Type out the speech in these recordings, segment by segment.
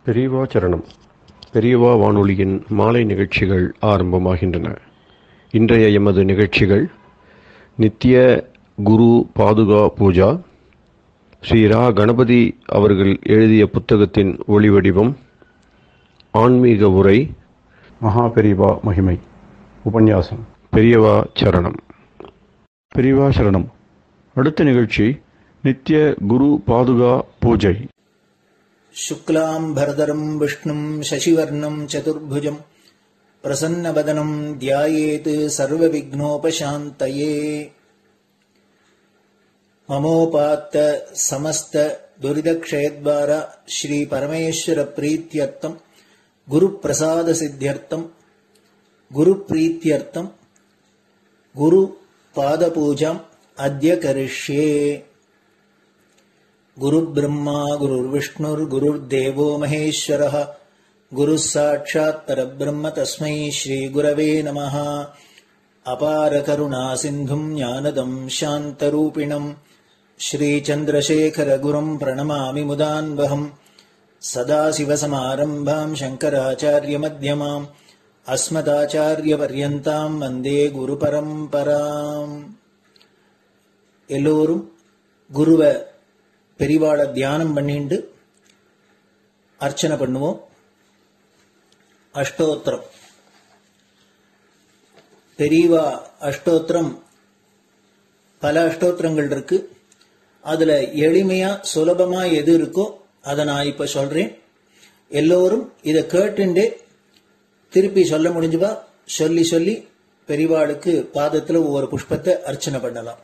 பெரியவா சரணம் பெரியவா வானொலியின் மாலை நிகழ்ச்சிகள் ஆரம்பமாகின்றன இன்றைய எமது நிகழ்ச்சிகள் நித்திய குரு பாதுகா பூஜா ஸ்ரீ ரா கணபதி அவர்கள் எழுதிய புத்தகத்தின் ஒளிவடிவம் ஆன்மீக உரை மகா பெரியவா மகிமை உபன்யாசம் பெரியவா சரணம் பெரியவா சரணம் அடுத்த நிகழ்ச்சி நித்திய குரு பாதுகா பூஜை शुक्लाम्भरधरम् विष्णुम् शशिवर्णम् चतुर्भुजम् प्रसन्नवदनम् ध्यायेत् सर्वविघ्नोपशान्तये ममोपात्त समस्त दुरिदक्षयद्वार श्रीपरमेश्वरप्रीत्यर्थम् गुरुप्रसादसिद्ध्यर्थम् गुरुप्रीत्यर्थम् गुरुपादपूजाम् अद्य करिष्ये गुरुब्रह्मा गुरुर्विष्णुर्गुरुर्देवो महेश्वरः गुरुः साक्षात् परब्रह्म तस्मै श्रीगुरवे नमः अपारकरुणासिन्धुम् ज्ञानदम् शान्तरूपिणम् श्रीचन्द्रशेखरगुरुम् प्रणमामि मुदान्वहम् सदाशिवसमारम्भाम् शङ्कराचार्यमध्यमाम् अस्मदाचार्यपर्यन्ताम् वन्दे குருபரம்பராம் எல்லோரும் குருவை பெரிவாளை தியானம் பண்ணிண்டு அர்ச்சனை பண்ணுவோம் அஷ்டோத்திரம் பெரியவா அஷ்டோத்திரம் பல அஷ்டோத்திரங்கள் இருக்கு அதுல எளிமையா சுலபமா எது இருக்கோ அதை நான் இப்ப சொல்றேன் எல்லோரும் இதை கேட்டுண்டே திருப்பி சொல்ல முடிஞ்சுபா சொல்லி சொல்லி பெரிவாளுக்கு பாதத்துல ஒவ்வொரு புஷ்பத்தை அர்ச்சனை பண்ணலாம்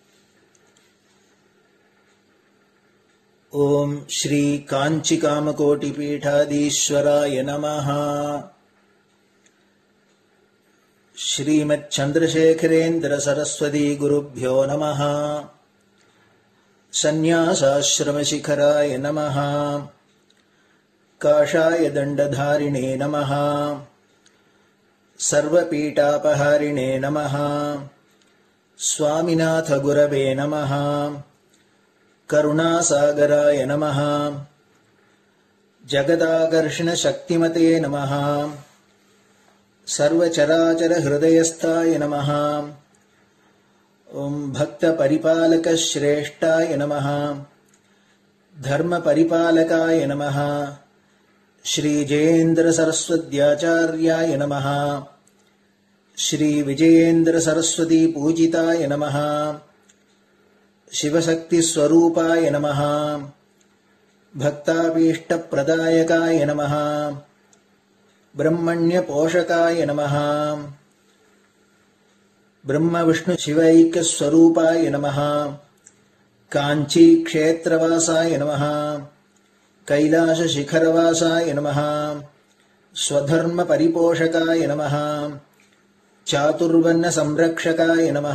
ॐ श्रीकाञ्चिकामकोटिपीठाधीश्वराय नमः श्रीमच्छन्द्रशेखरेन्द्रसरस्वती नमः सन्न्यासाश्रमशिखराय नमः काषाय दण्डधारिणे नमः सर्वपीठापहारिणे नमः स्वामिनाथगुरवे नमः करुणासागराय नमः जगदाकर्षणशक्तिमते नमः सर्वचराचरहृदयस्थाय नमः ॐ भक्तपरिपालकश्रेष्ठाय नमः धर्मपरिपालकाय नमः श्रीजयेन्द्रसरस्वत्याचार्याय नमः श्रीविजयेन्द्रसरस्वतीपूजिताय नमः शिवशक्तिस्वरूपाय नमः भक्ताभीष्टप्रदायकाय नमः ब्रह्मण्यपोषकाय नमः ब्रह्मविष्णुशिवैक्यस्वरूपाय नमः काञ्चीक्षेत्रवासाय नमः कैलासशिखरवासाय नमः स्वधर्मपरिपोषकाय नमः चातुर्वर्णसंरक्षकाय नमः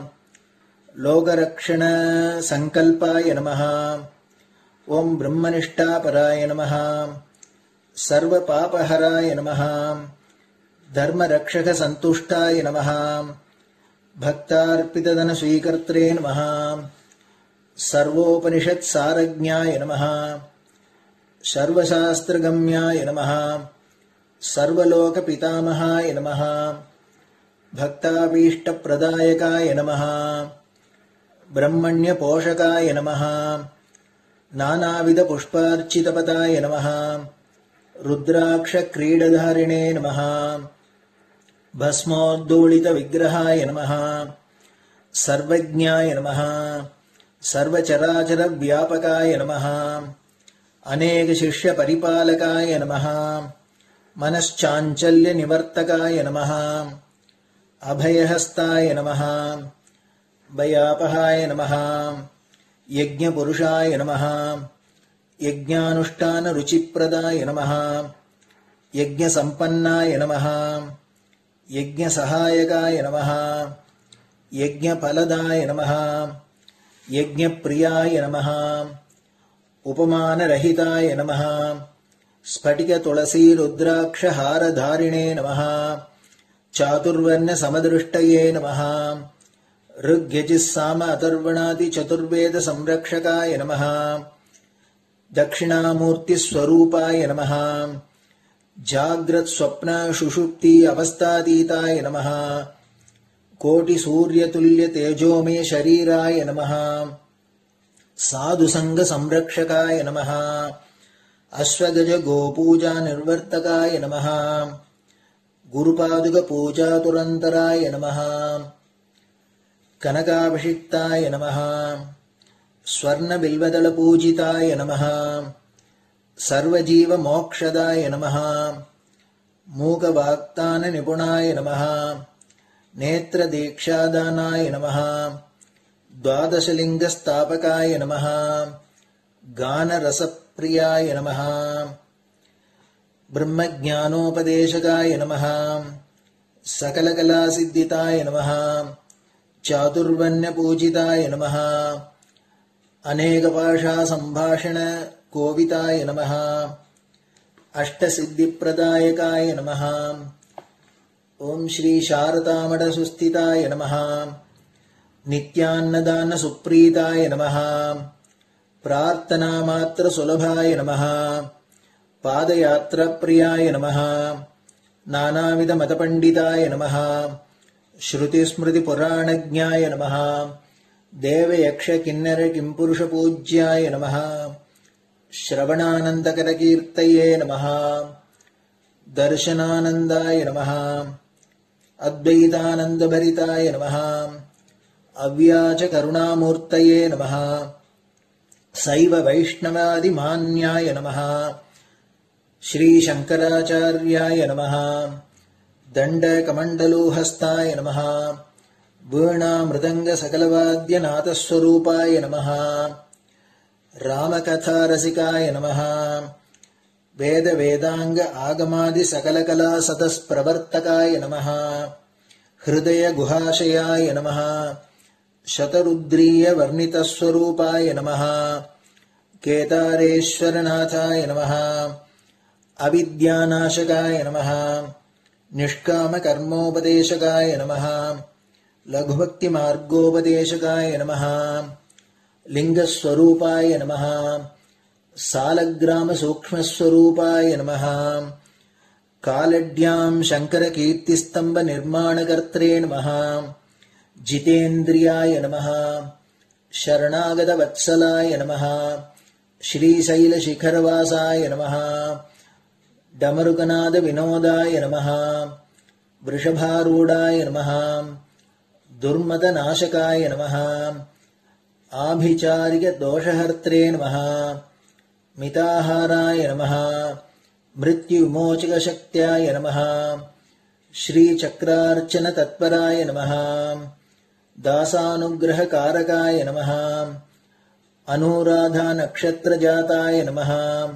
लोकरक्षणसङ्कल्पाय नमः ॐ ब्रह्मनिष्ठापराय नमः सर्वपापहराय नमः धर्मरक्षकसन्तुष्टाय नमः भक्तार्पितधनस्वीकर्त्रे नमः सर्वोपनिषत्सारज्ञाय नमः सर्वशास्त्रगम्याय नमः सर्वलोकपितामहाय नमः भक्ताभीष्टप्रदायकाय नमः ब्रह्मण्यपोषकाय नमः नानाविधपुष्पार्चितपदाय नमः रुद्राक्षक्रीडधारिणे नमः भस्मोद्दोलितविग्रहाय नमः सर्वज्ञाय नमः सर्वचराचरव्यापकाय नमः अनेकशिष्यपरिपालकाय नमः मनश्चाञ्चल्यनिवर्तकाय नमः अभयहस्ताय नमः भयापहाय नमः यज्ञपुरुषाय नमः यज्ञानुष्ठानरुचिप्रदाय नमः यज्ञसम्पन्नाय नमः यज्ञसहायकाय नमः यज्ञफलदाय नमः यज्ञप्रियाय नमः उपमानरहिताय नमः स्फटिकतुलसीरुद्राक्षहारधारिणे नमः चातुर्वर्णसमदृष्टये नमः ऋग्यजिस्साम अथर्वणादिचतुर्वेदसंरक्षकाय नमः दक्षिणामूर्तिस्वरूपाय नमः जाग्रत्स्वप्नशुषुप्ति अवस्थातीताय नमः कोटिसूर्यतुल्यतेजोमे शरीराय नमः साधुसङ्गसंरक्षकाय नमः अश्वगजगोपूजानिर्वर्तकाय नमः गुरुपादुकपूजातुरन्तराय नमः कनकाभिषिक्ताय नमः स्वर्णबिल्वदलपूजिताय नमः सर्वजीवमोक्षदाय नमः मूकवाक्ताननिपुणाय नमः नेत्रदीक्षादानाय नमः द्वादशलिङ्गस्थापकाय नमः गानरसप्रियाय नमः ब्रह्मज्ञानोपदेशकाय नमः सकलकलासिद्धिताय नमः चातुर्वण्यपूजिताय नमः अनेकभाषासम्भाषणकोविताय नमः अष्टसिद्धिप्रदायकाय नमः ॐ श्रीशारदामठसुस्थिताय नमः नित्यान्नदानसुप्रीताय नमः प्रार्थनामात्रसुलभाय नमः पादयात्राप्रियाय नमः नानाविधमतपण्डिताय नमः श्रुतिस्मृतिपुराणज्ञाय नमः देवयक्षकिन्नरकिम्पुरुषपूज्याय नमः श्रवणानन्दकरकीर्तये नमः दर्शनानन्दाय नमः अद्वैतानन्दभरिताय नमः अव्याचकरुणामूर्तये नमः सैव वैष्णवादिमान्याय नमः श्रीशङ्कराचार्याय नमः दण्डकमण्डलोहस्ताय नमः वीणामृदङ्गसकलवाद्यनाथस्वरूपाय नमः रामकथारसिकाय नमः वेदवेदाङ्ग आगमादिसकलकलासतस्प्रवर्तकाय नमः हृदयगुहाशयाय नमः शतरुद्रीयवर्णितस्वरूपाय नमः केदारेश्वरनाथाय नमः अविद्यानाशकाय नमः निष्कामकर्मोपदेशकाय नमः लघुभक्तिमार्गोपदेशकाय नमः लिङ्गस्वरूपाय नमः सालग्रामसूक्ष्मस्वरूपाय नमः कालड्याम् शङ्करकीर्तिस्तम्भनिर्माणकर्त्रे नमः जितेन्द्रियाय नमः शरणागतवत्सलाय नमः श्रीशैलशिखरवासाय नमः डमरुकनादविनोदाय नमः वृषभारूढाय नमः दुर्मदनाशकाय नमः आभिचारिकदोषहर्त्रे नमः मिताहाराय नमः मृत्युविमोचकशक्त्याय नमः श्रीचक्रार्चनतत्पराय नमः दासानुग्रहकारकाय नमः अनुराधानक्षत्रजाताय नमः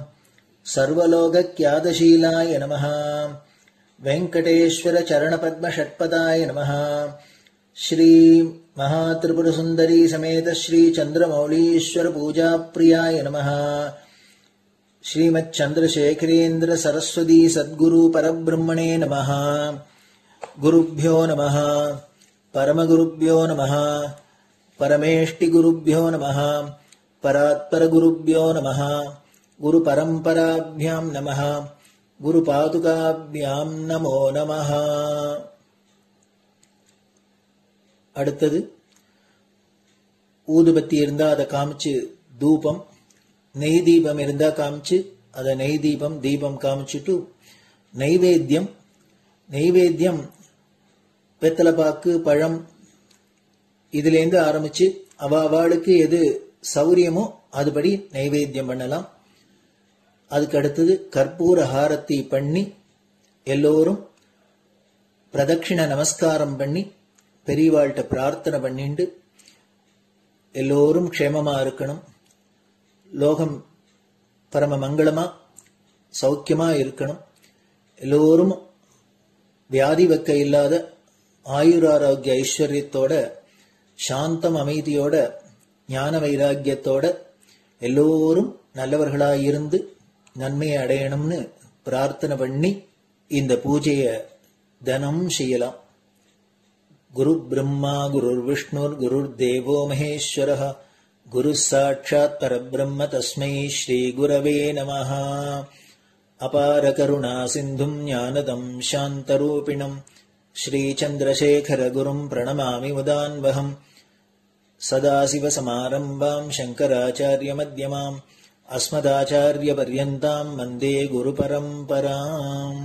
सर्वलोकक्यादशीलाय नमः वेङ्कटेश्वरचरणपद्मषट्पदाय नमः श्रीमहात्रिपुरसुन्दरी समेत श्रीचन्द्रमौलीश्वरपूजाप्रियाय नमः श्रीमच्चन्द्रशेखरेन्द्र सरस्वती सद्गुरु परब्रह्मणे नमः गुरुभ्यो नमः परमगुरुभ्यो नमः परमेष्टिगुरुभ्यो नमः परात्परगुरुभ्यो नमः गुरुपरम्पराभ्यां नमः குருபாதுகாபியாம் நமோ நமः அடுத்தது ஊதுபத்தி இருந்தா அதை காமிச்சு தூபம் நெய் தீபம் இருந்தா காமிச்சு அதை நெய் தீபம் தீபம் காமிச்சுட்டு நைவேத்தியம் நைவேத்தியம் வெத்தலைப்பாக்கு பழம் இதுலேருந்து ஆரம்பிச்சு அவ அவளுக்கு எது சௌரியமோ அதுபடி நைவேத்தியம் பண்ணலாம் அதுக்கு அடுத்தது கற்பூர ஹாரத்தி பண்ணி எல்லோரும் பிரதட்சிண நமஸ்காரம் பண்ணி பெரியவாள்கிட்ட பிரார்த்தனை பண்ணிண்டு எல்லோரும் க்ஷேமமா இருக்கணும் லோகம் பரம மங்களமா சௌக்கியமா இருக்கணும் எல்லோரும் வியாதி வெக்க இல்லாத ஆயுராரோக்கிய ஐஸ்வர்யத்தோட சாந்தம் அமைதியோட ஞான வைராக்கியத்தோட எல்லோரும் நல்லவர்களாய் இருந்து நன்மையை அடையணும்னு பிரார்த்தனை பண்ணி இந்த பூஜைய தினம் செய்யலாம் குரு பிரம்மா குருர் விஷ்ணுர் குருர் தேவோ மகேஸ்வர गुरुः साक्षात् परब्रह्म तस्मै श्रीगुरवे नमः अपारकरुणासिन्धुम् ज्ञानदम् शान्तरूपिणम् श्रीचन्द्रशेखरगुरुम् प्रणमामि मुदान्वहम् सदाशिवसमारम्भाम् शङ्कराचार्यमध्यमाम् अस्मदाचार्यपर्यन्ताम् वन्दे गुरुपरम्पराम्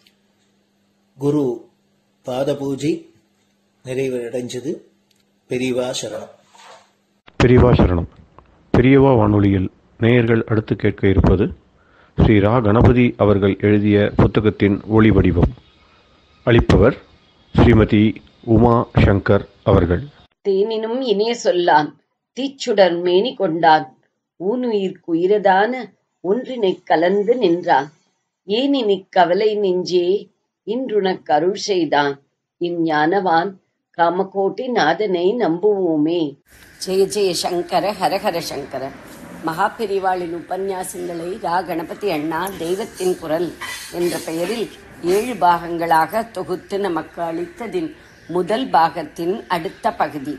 குரு பாதபூஜை நிறைவடைஞ்சது பெரியவா சரணம் பெரியவா சரணம் பெரியவா வானொலியில் நேயர்கள் அடுத்து கேட்க இருப்பது ஸ்ரீ ரா கணபதி அவர்கள் எழுதிய புத்தகத்தின் ஒளி வடிவம் அளிப்பவர் ஸ்ரீமதி உமா சங்கர் அவர்கள் தேனினும் இனிய சொல்லான் தீச்சுடர் மேனி கொண்டான் ஊனுயிர்க்கு உயிரதான ஒன்றினைக் கலந்து நின்றான் ஏனினிக் கவலை நெஞ்சே இன்றுனக் அருள் செய்தான் இஞ்ஞானவான் காமகோட்டி நாதனை நம்புவோமே ஜெய ஜெய சங்கர ஹரஹர சங்கர மகாபெரிவாளின் உபன்யாசங்களை ரா கணபதி அண்ணா தெய்வத்தின் குரல் என்ற பெயரில் ஏழு பாகங்களாக தொகுத்து நமக்கு அளித்ததின் முதல் பாகத்தின் அடுத்த பகுதி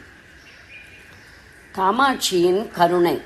காமாட்சியின் கருணை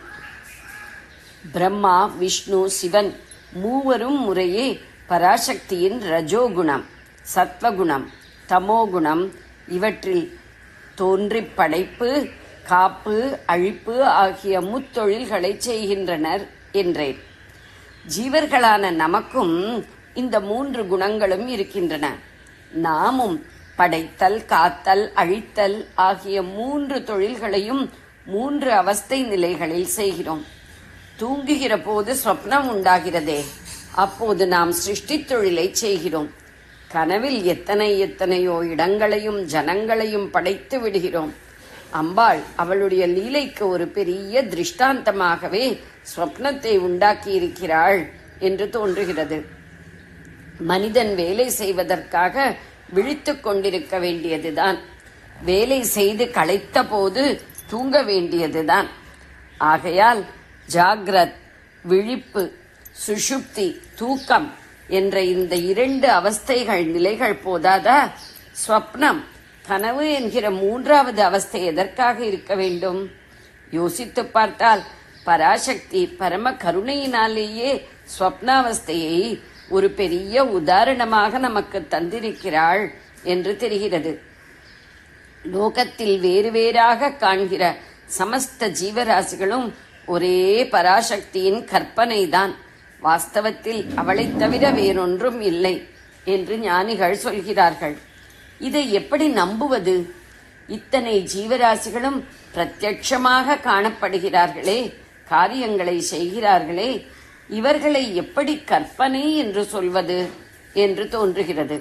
பிரம்மா விஷ்ணு சிவன் மூவரும் முறையே பராசக்தியின் ரஜோகுணம் சத்வகுணம் தமோகுணம் இவற்றில் தோன்றிப் படைப்பு காப்பு அழிப்பு ஆகிய முத்தொழில்களை செய்கின்றனர் என்றேன் ஜீவர்களான நமக்கும் இந்த மூன்று குணங்களும் இருக்கின்றன நாமும் படைத்தல் காத்தல் அழித்தல் ஆகிய மூன்று தொழில்களையும் மூன்று அவஸ்தை நிலைகளில் செய்கிறோம் தூங்குகிற போது சொப்னம் உண்டாகிறதே அப்போது நாம் சிருஷ்டி தொழிலை செய்கிறோம் கனவில் எத்தனை எத்தனையோ இடங்களையும் ஜனங்களையும் படைத்து விடுகிறோம் அம்பாள் அவளுடைய லீலைக்கு ஒரு பெரிய திருஷ்டாந்தமாகவே ஸ்வப்னத்தை உண்டாக்கி இருக்கிறாள் என்று தோன்றுகிறது மனிதன் வேலை செய்வதற்காக விழித்துக் கொண்டிருக்க வேண்டியதுதான் வேலை செய்து களைத்த போது தூங்க வேண்டியதுதான் ஆகையால் ஜாக்ரத் விழிப்பு சுஷுப்தி தூக்கம் என்ற இந்த இரண்டு அவஸ்தைகள் நிலைகள் போதாதா ஸ்வப்னம் கனவு என்கிற மூன்றாவது அவஸ்தை எதற்காக இருக்க வேண்டும் யோசித்து பார்த்தால் பராசக்தி பரம கருணையினாலேயே ஸ்வப்னாவஸ்தையை ஒரு பெரிய உதாரணமாக நமக்கு தந்திருக்கிறாள் என்று தெரிகிறது லோகத்தில் வேறு வேறாக காண்கிற சமஸ்த ஜீவராசிகளும் ஒரே பராசக்தியின் கற்பனைதான் வாஸ்தவத்தில் அவளைத் தவிர வேறொன்றும் இல்லை என்று ஞானிகள் சொல்கிறார்கள் இதை எப்படி நம்புவது இத்தனை ஜீவராசிகளும் பிரத்யட்சமாக காணப்படுகிறார்களே காரியங்களை செய்கிறார்களே இவர்களை எப்படி கற்பனை என்று சொல்வது என்று தோன்றுகிறது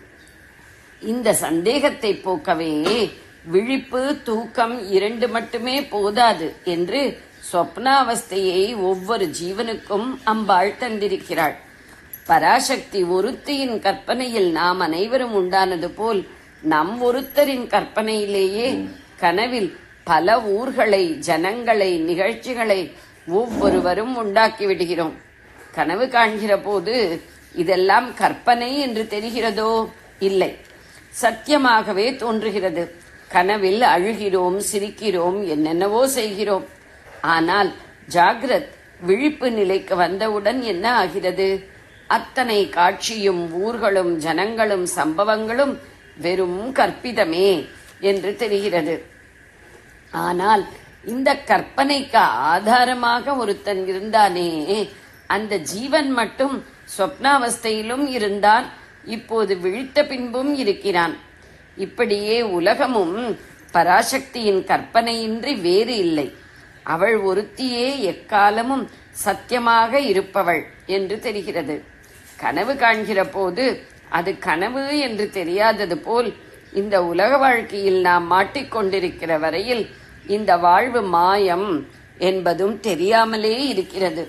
இந்த சந்தேகத்தை போக்கவே விழிப்பு தூக்கம் இரண்டு மட்டுமே போதாது என்று சொப்னாவஸ்தையை ஒவ்வொரு ஜீவனுக்கும் அம்பாள் தந்திருக்கிறாள் பராசக்தி ஒருத்தியின் கற்பனையில் நாம் அனைவரும் உண்டானது போல் நம் ஒருத்தரின் கற்பனையிலேயே கனவில் பல ஊர்களை ஜனங்களை நிகழ்ச்சிகளை ஒவ்வொருவரும் உண்டாக்கி விடுகிறோம் கனவு காண்கிற போது இதெல்லாம் கற்பனை என்று தெரிகிறதோ இல்லை சத்தியமாகவே தோன்றுகிறது கனவில் அழுகிறோம் சிரிக்கிறோம் என்னென்னவோ செய்கிறோம் ஆனால் ஜாகிரத் விழிப்பு நிலைக்கு வந்தவுடன் என்ன ஆகிறது அத்தனை காட்சியும் ஊர்களும் ஜனங்களும் சம்பவங்களும் வெறும் கற்பிதமே என்று தெரிகிறது ஆனால் இந்த கற்பனைக்கு ஆதாரமாக ஒருத்தன் இருந்தானே அந்த ஜீவன் மட்டும் சொப்னாவஸ்தையிலும் இருந்தான் இப்போது விழித்த பின்பும் இருக்கிறான் இப்படியே உலகமும் பராசக்தியின் கற்பனையின்றி வேறு இல்லை அவள் ஒருத்தியே எக்காலமும் சத்தியமாக இருப்பவள் என்று தெரிகிறது கனவு காண்கிற போது அது கனவு என்று தெரியாதது போல் இந்த உலக வாழ்க்கையில் நாம் மாட்டிக்கொண்டிருக்கிற வரையில் இந்த வாழ்வு மாயம் என்பதும் தெரியாமலே இருக்கிறது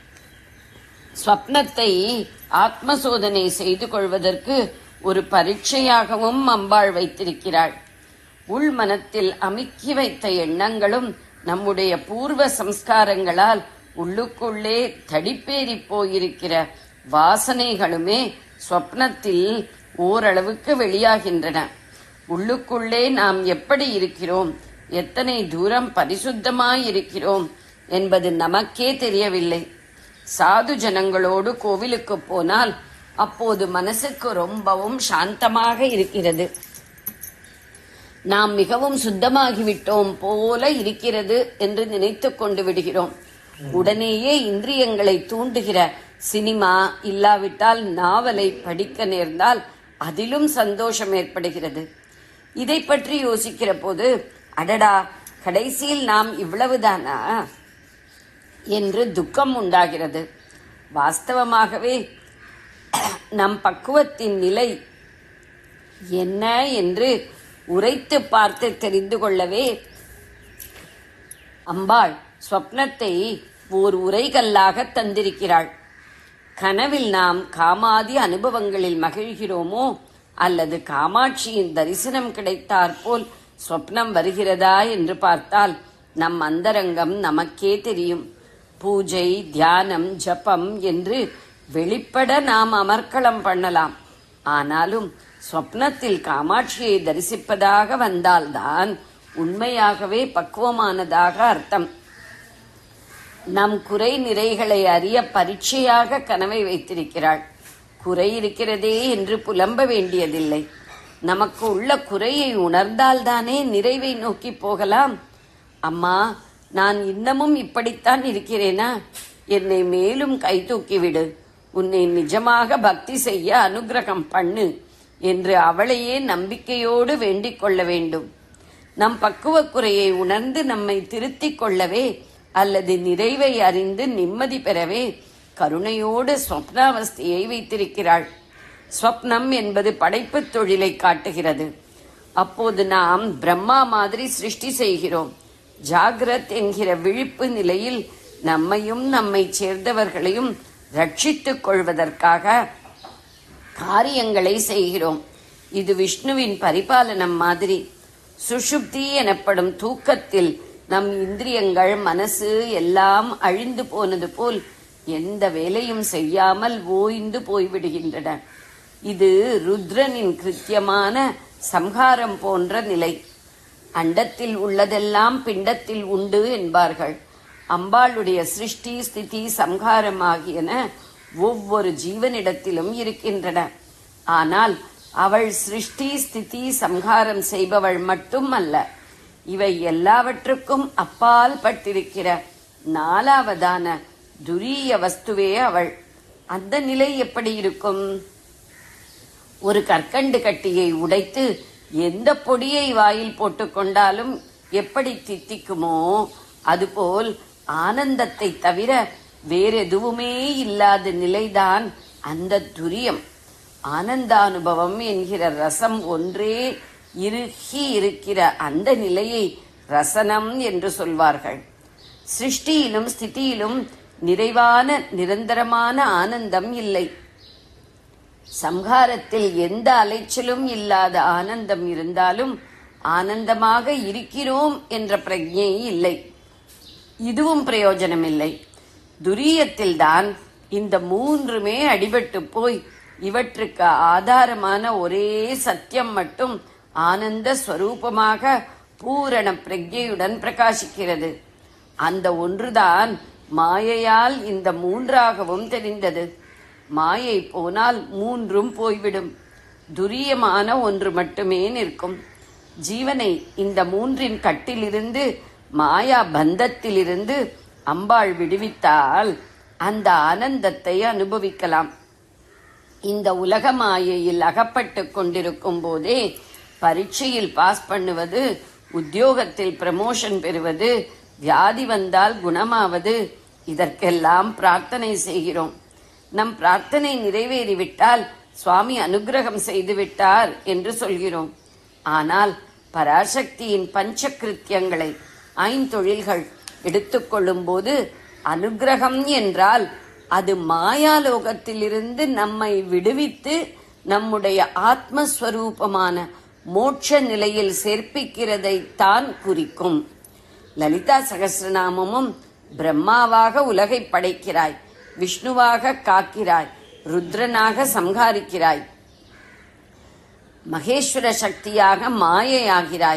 ஸ்வப்னத்தை ஆத்ம சோதனை செய்து கொள்வதற்கு ஒரு பரீட்சையாகவும் அம்பாள் வைத்திருக்கிறாள் உள் மனத்தில் அமுக்கி வைத்த எண்ணங்களும் நம்முடைய பூர்வ சம்ஸ்காரங்களால் உள்ளுக்குள்ளே தடிப்பேறி போயிருக்கிற வாசனைகளுமே ஸ்வப்னத்தில் ஓரளவுக்கு வெளியாகின்றன உள்ளுக்குள்ளே நாம் எப்படி இருக்கிறோம் எத்தனை தூரம் பரிசுத்தமாயிருக்கிறோம் என்பது நமக்கே தெரியவில்லை சாது ஜனங்களோடு கோவிலுக்கு போனால் அப்போது மனசுக்கு ரொம்பவும் சாந்தமாக இருக்கிறது நாம் மிகவும் சுத்தமாகிவிட்டோம் போல இருக்கிறது என்று நினைத்துக் கொண்டு விடுகிறோம் உடனேயே இந்திரியங்களை தூண்டுகிற சினிமா இல்லாவிட்டால் நாவலை படிக்க நேர்ந்தால் அதிலும் சந்தோஷம் ஏற்படுகிறது இதை பற்றி யோசிக்கிற போது அடடா கடைசியில் நாம் இவ்வளவுதானா என்று துக்கம் உண்டாகிறது வாஸ்தவமாகவே நம் பக்குவத்தின் நிலை என்ன என்று உரைத்து பார்த்து தெரிந்து கொள்ளவே அம்பாள் ஸ்வப்னத்தை ஓர் உரைகல்லாக தந்திருக்கிறாள் கனவில் நாம் காமாதி அனுபவங்களில் மகிழ்கிறோமோ அல்லது காமாட்சியின் தரிசனம் கிடைத்தாற்போல் ஸ்வப்னம் வருகிறதா என்று பார்த்தால் நம் அந்தரங்கம் நமக்கே தெரியும் பூஜை தியானம் ஜபம் என்று வெளிப்பட நாம் அமர்க்களம் பண்ணலாம் ஆனாலும் ஸ்வப்னத்தில் காமாட்சியை தரிசிப்பதாக வந்தால்தான் உண்மையாகவே பக்குவமானதாக அர்த்தம் நம் குறை நிறைகளை அறிய பரீட்சையாக கனவை வைத்திருக்கிறாள் குறை இருக்கிறதே என்று புலம்ப வேண்டியதில்லை நமக்கு உள்ள குறையை உணர்ந்தால்தானே நிறைவை நோக்கி போகலாம் அம்மா நான் இன்னமும் இப்படித்தான் இருக்கிறேனா என்னை மேலும் கை தூக்கிவிடு உன்னை நிஜமாக பக்தி செய்ய அனுகிரகம் பண்ணு என்று அவளையே நம்பிக்கையோடு வேண்டிக் கொள்ள வேண்டும் நம் பக்குவ குறையை உணர்ந்து நம்மை திருத்திக் கொள்ளவே அல்லது நிறைவை அறிந்து நிம்மதி பெறவே கருணையோடு ஸ்வப்னாவஸ்தையை வைத்திருக்கிறாள் ஸ்வப்னம் என்பது படைப்புத் தொழிலை காட்டுகிறது அப்போது நாம் பிரம்மா மாதிரி சிருஷ்டி செய்கிறோம் ஜாகிரத் என்கிற விழிப்பு நிலையில் நம்மையும் நம்மை சேர்ந்தவர்களையும் ரட்சித்துக் கொள்வதற்காக காரியங்களை செய்கிறோம் இது விஷ்ணுவின் பரிபாலனம் மாதிரி சுஷுப்தி எனப்படும் தூக்கத்தில் நம் இந்திரியங்கள் மனசு எல்லாம் அழிந்து போனது போல் எந்த வேலையும் செய்யாமல் ஓய்ந்து போய்விடுகின்றன இது ருத்ரனின் கிருத்தியமான சம்ஹாரம் போன்ற நிலை அண்டத்தில் உள்ளதெல்லாம் பிண்டத்தில் உண்டு என்பார்கள் அம்பாளுடைய சிருஷ்டி ஸ்திதி சம்ஹாரம் ஆகியன ஒவ்வொரு ஜீவனிடத்திலும் இருக்கின்றன ஆனால் அவள் சிருஷ்டி ஸ்திதி சம்ஹாரம் செய்பவள் மட்டும் அல்ல இவை எல்லாவற்றுக்கும் அப்பால் பட்டிருக்கிற நாலாவதான துரிய வஸ்துவே அவள் அந்த நிலை எப்படி இருக்கும் ஒரு கற்கண்டு கட்டியை உடைத்து எந்த பொடியை வாயில் போட்டுக்கொண்டாலும் எப்படி தித்திக்குமோ அதுபோல் ஆனந்தத்தை தவிர வேறெதுவுமே இல்லாத நிலைதான் அந்த துரியம் ஆனந்தானுபவம் என்கிற ரசம் ஒன்றே இறுகி இருக்கிற அந்த நிலையை ரசனம் என்று சொல்வார்கள் சிருஷ்டியிலும் ஸ்திதியிலும் நிறைவான நிரந்தரமான ஆனந்தம் இல்லை சம்ஹாரத்தில் எந்த அலைச்சலும் இல்லாத ஆனந்தம் இருந்தாலும் ஆனந்தமாக இருக்கிறோம் என்ற பிரஜை இல்லை இதுவும் பிரயோஜனமில்லை துரியத்தில்தான் இந்த மூன்றுமே அடிபட்டு போய் இவற்றுக்கு ஆதாரமான ஒரே சத்தியம் மட்டும் ஆனந்த ஸ்வரூபமாக பூரண பிரஜையுடன் பிரகாசிக்கிறது அந்த ஒன்றுதான் மாயையால் இந்த மூன்றாகவும் தெரிந்தது மாயை போனால் மூன்றும் போய்விடும் துரியமான ஒன்று மட்டுமே நிற்கும் ஜீவனை இந்த மூன்றின் கட்டிலிருந்து மாயா பந்தத்திலிருந்து அம்பாள் விடுவித்தால் அந்த ஆனந்தத்தை அனுபவிக்கலாம் இந்த உலக மாயையில் அகப்பட்டு கொண்டிருக்கும் போதே பரீட்சையில் பாஸ் பண்ணுவது உத்தியோகத்தில் ப்ரமோஷன் பெறுவது வியாதி வந்தால் குணமாவது இதற்கெல்லாம் பிரார்த்தனை செய்கிறோம் நம் பிரார்த்தனை நிறைவேறிவிட்டால் சுவாமி அனுகிரகம் செய்து விட்டார் என்று சொல்கிறோம் ஆனால் பராசக்தியின் பஞ்ச கிருத்தியங்களை ஐந்தொழில்கள் எடுத்துக்கொள்ளும் போது அனுகிரகம் என்றால் அது மாயாலோகத்திலிருந்து நம்மை விடுவித்து நம்முடைய ஆத்மஸ்வரூபமான மோட்ச நிலையில் சேர்ப்பிக்கிறதை தான் குறிக்கும் லலிதா சகசிரநாமமும் பிரம்மாவாக உலகை படைக்கிறாய் விஷ்ணுவாக காக்கிறாய் ருத்ரனாக சம்ஹாரிக்கிறாய் மகேஸ்வர சக்தியாக மாயையாகிறாய்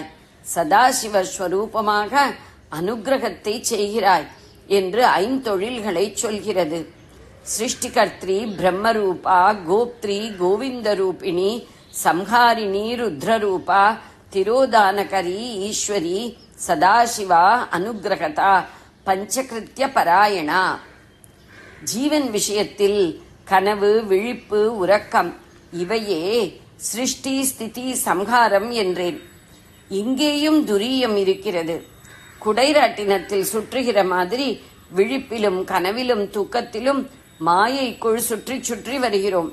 சதாசிவ ஸ்வரூபமாக அனுக்கிரகத்தை செய்கிறாய் என்று ஐந்தொழில்களை சொல்கிறது சிருஷ்டிகர்த்ரி பிரம்மரூபா கோப்த்ரி கோவிந்த ரூபிணி சம்ஹாரிணி ருத்ரரூபா திரோதானகரி ஈஸ்வரி சதாசிவா அனுக்கிரகதா பஞ்சகிருத்திய பராயணா ஜீவன் விஷயத்தில் கனவு விழிப்பு உறக்கம் இவையே சிருஷ்டி ஸ்திதி சம்ஹாரம் என்றேன் இங்கேயும் துரியம் இருக்கிறது குடைராட்டினத்தில் சுற்றுகிற மாதிரி விழிப்பிலும் கனவிலும் தூக்கத்திலும் மாயைக்குள் சுற்றி சுற்றி வருகிறோம்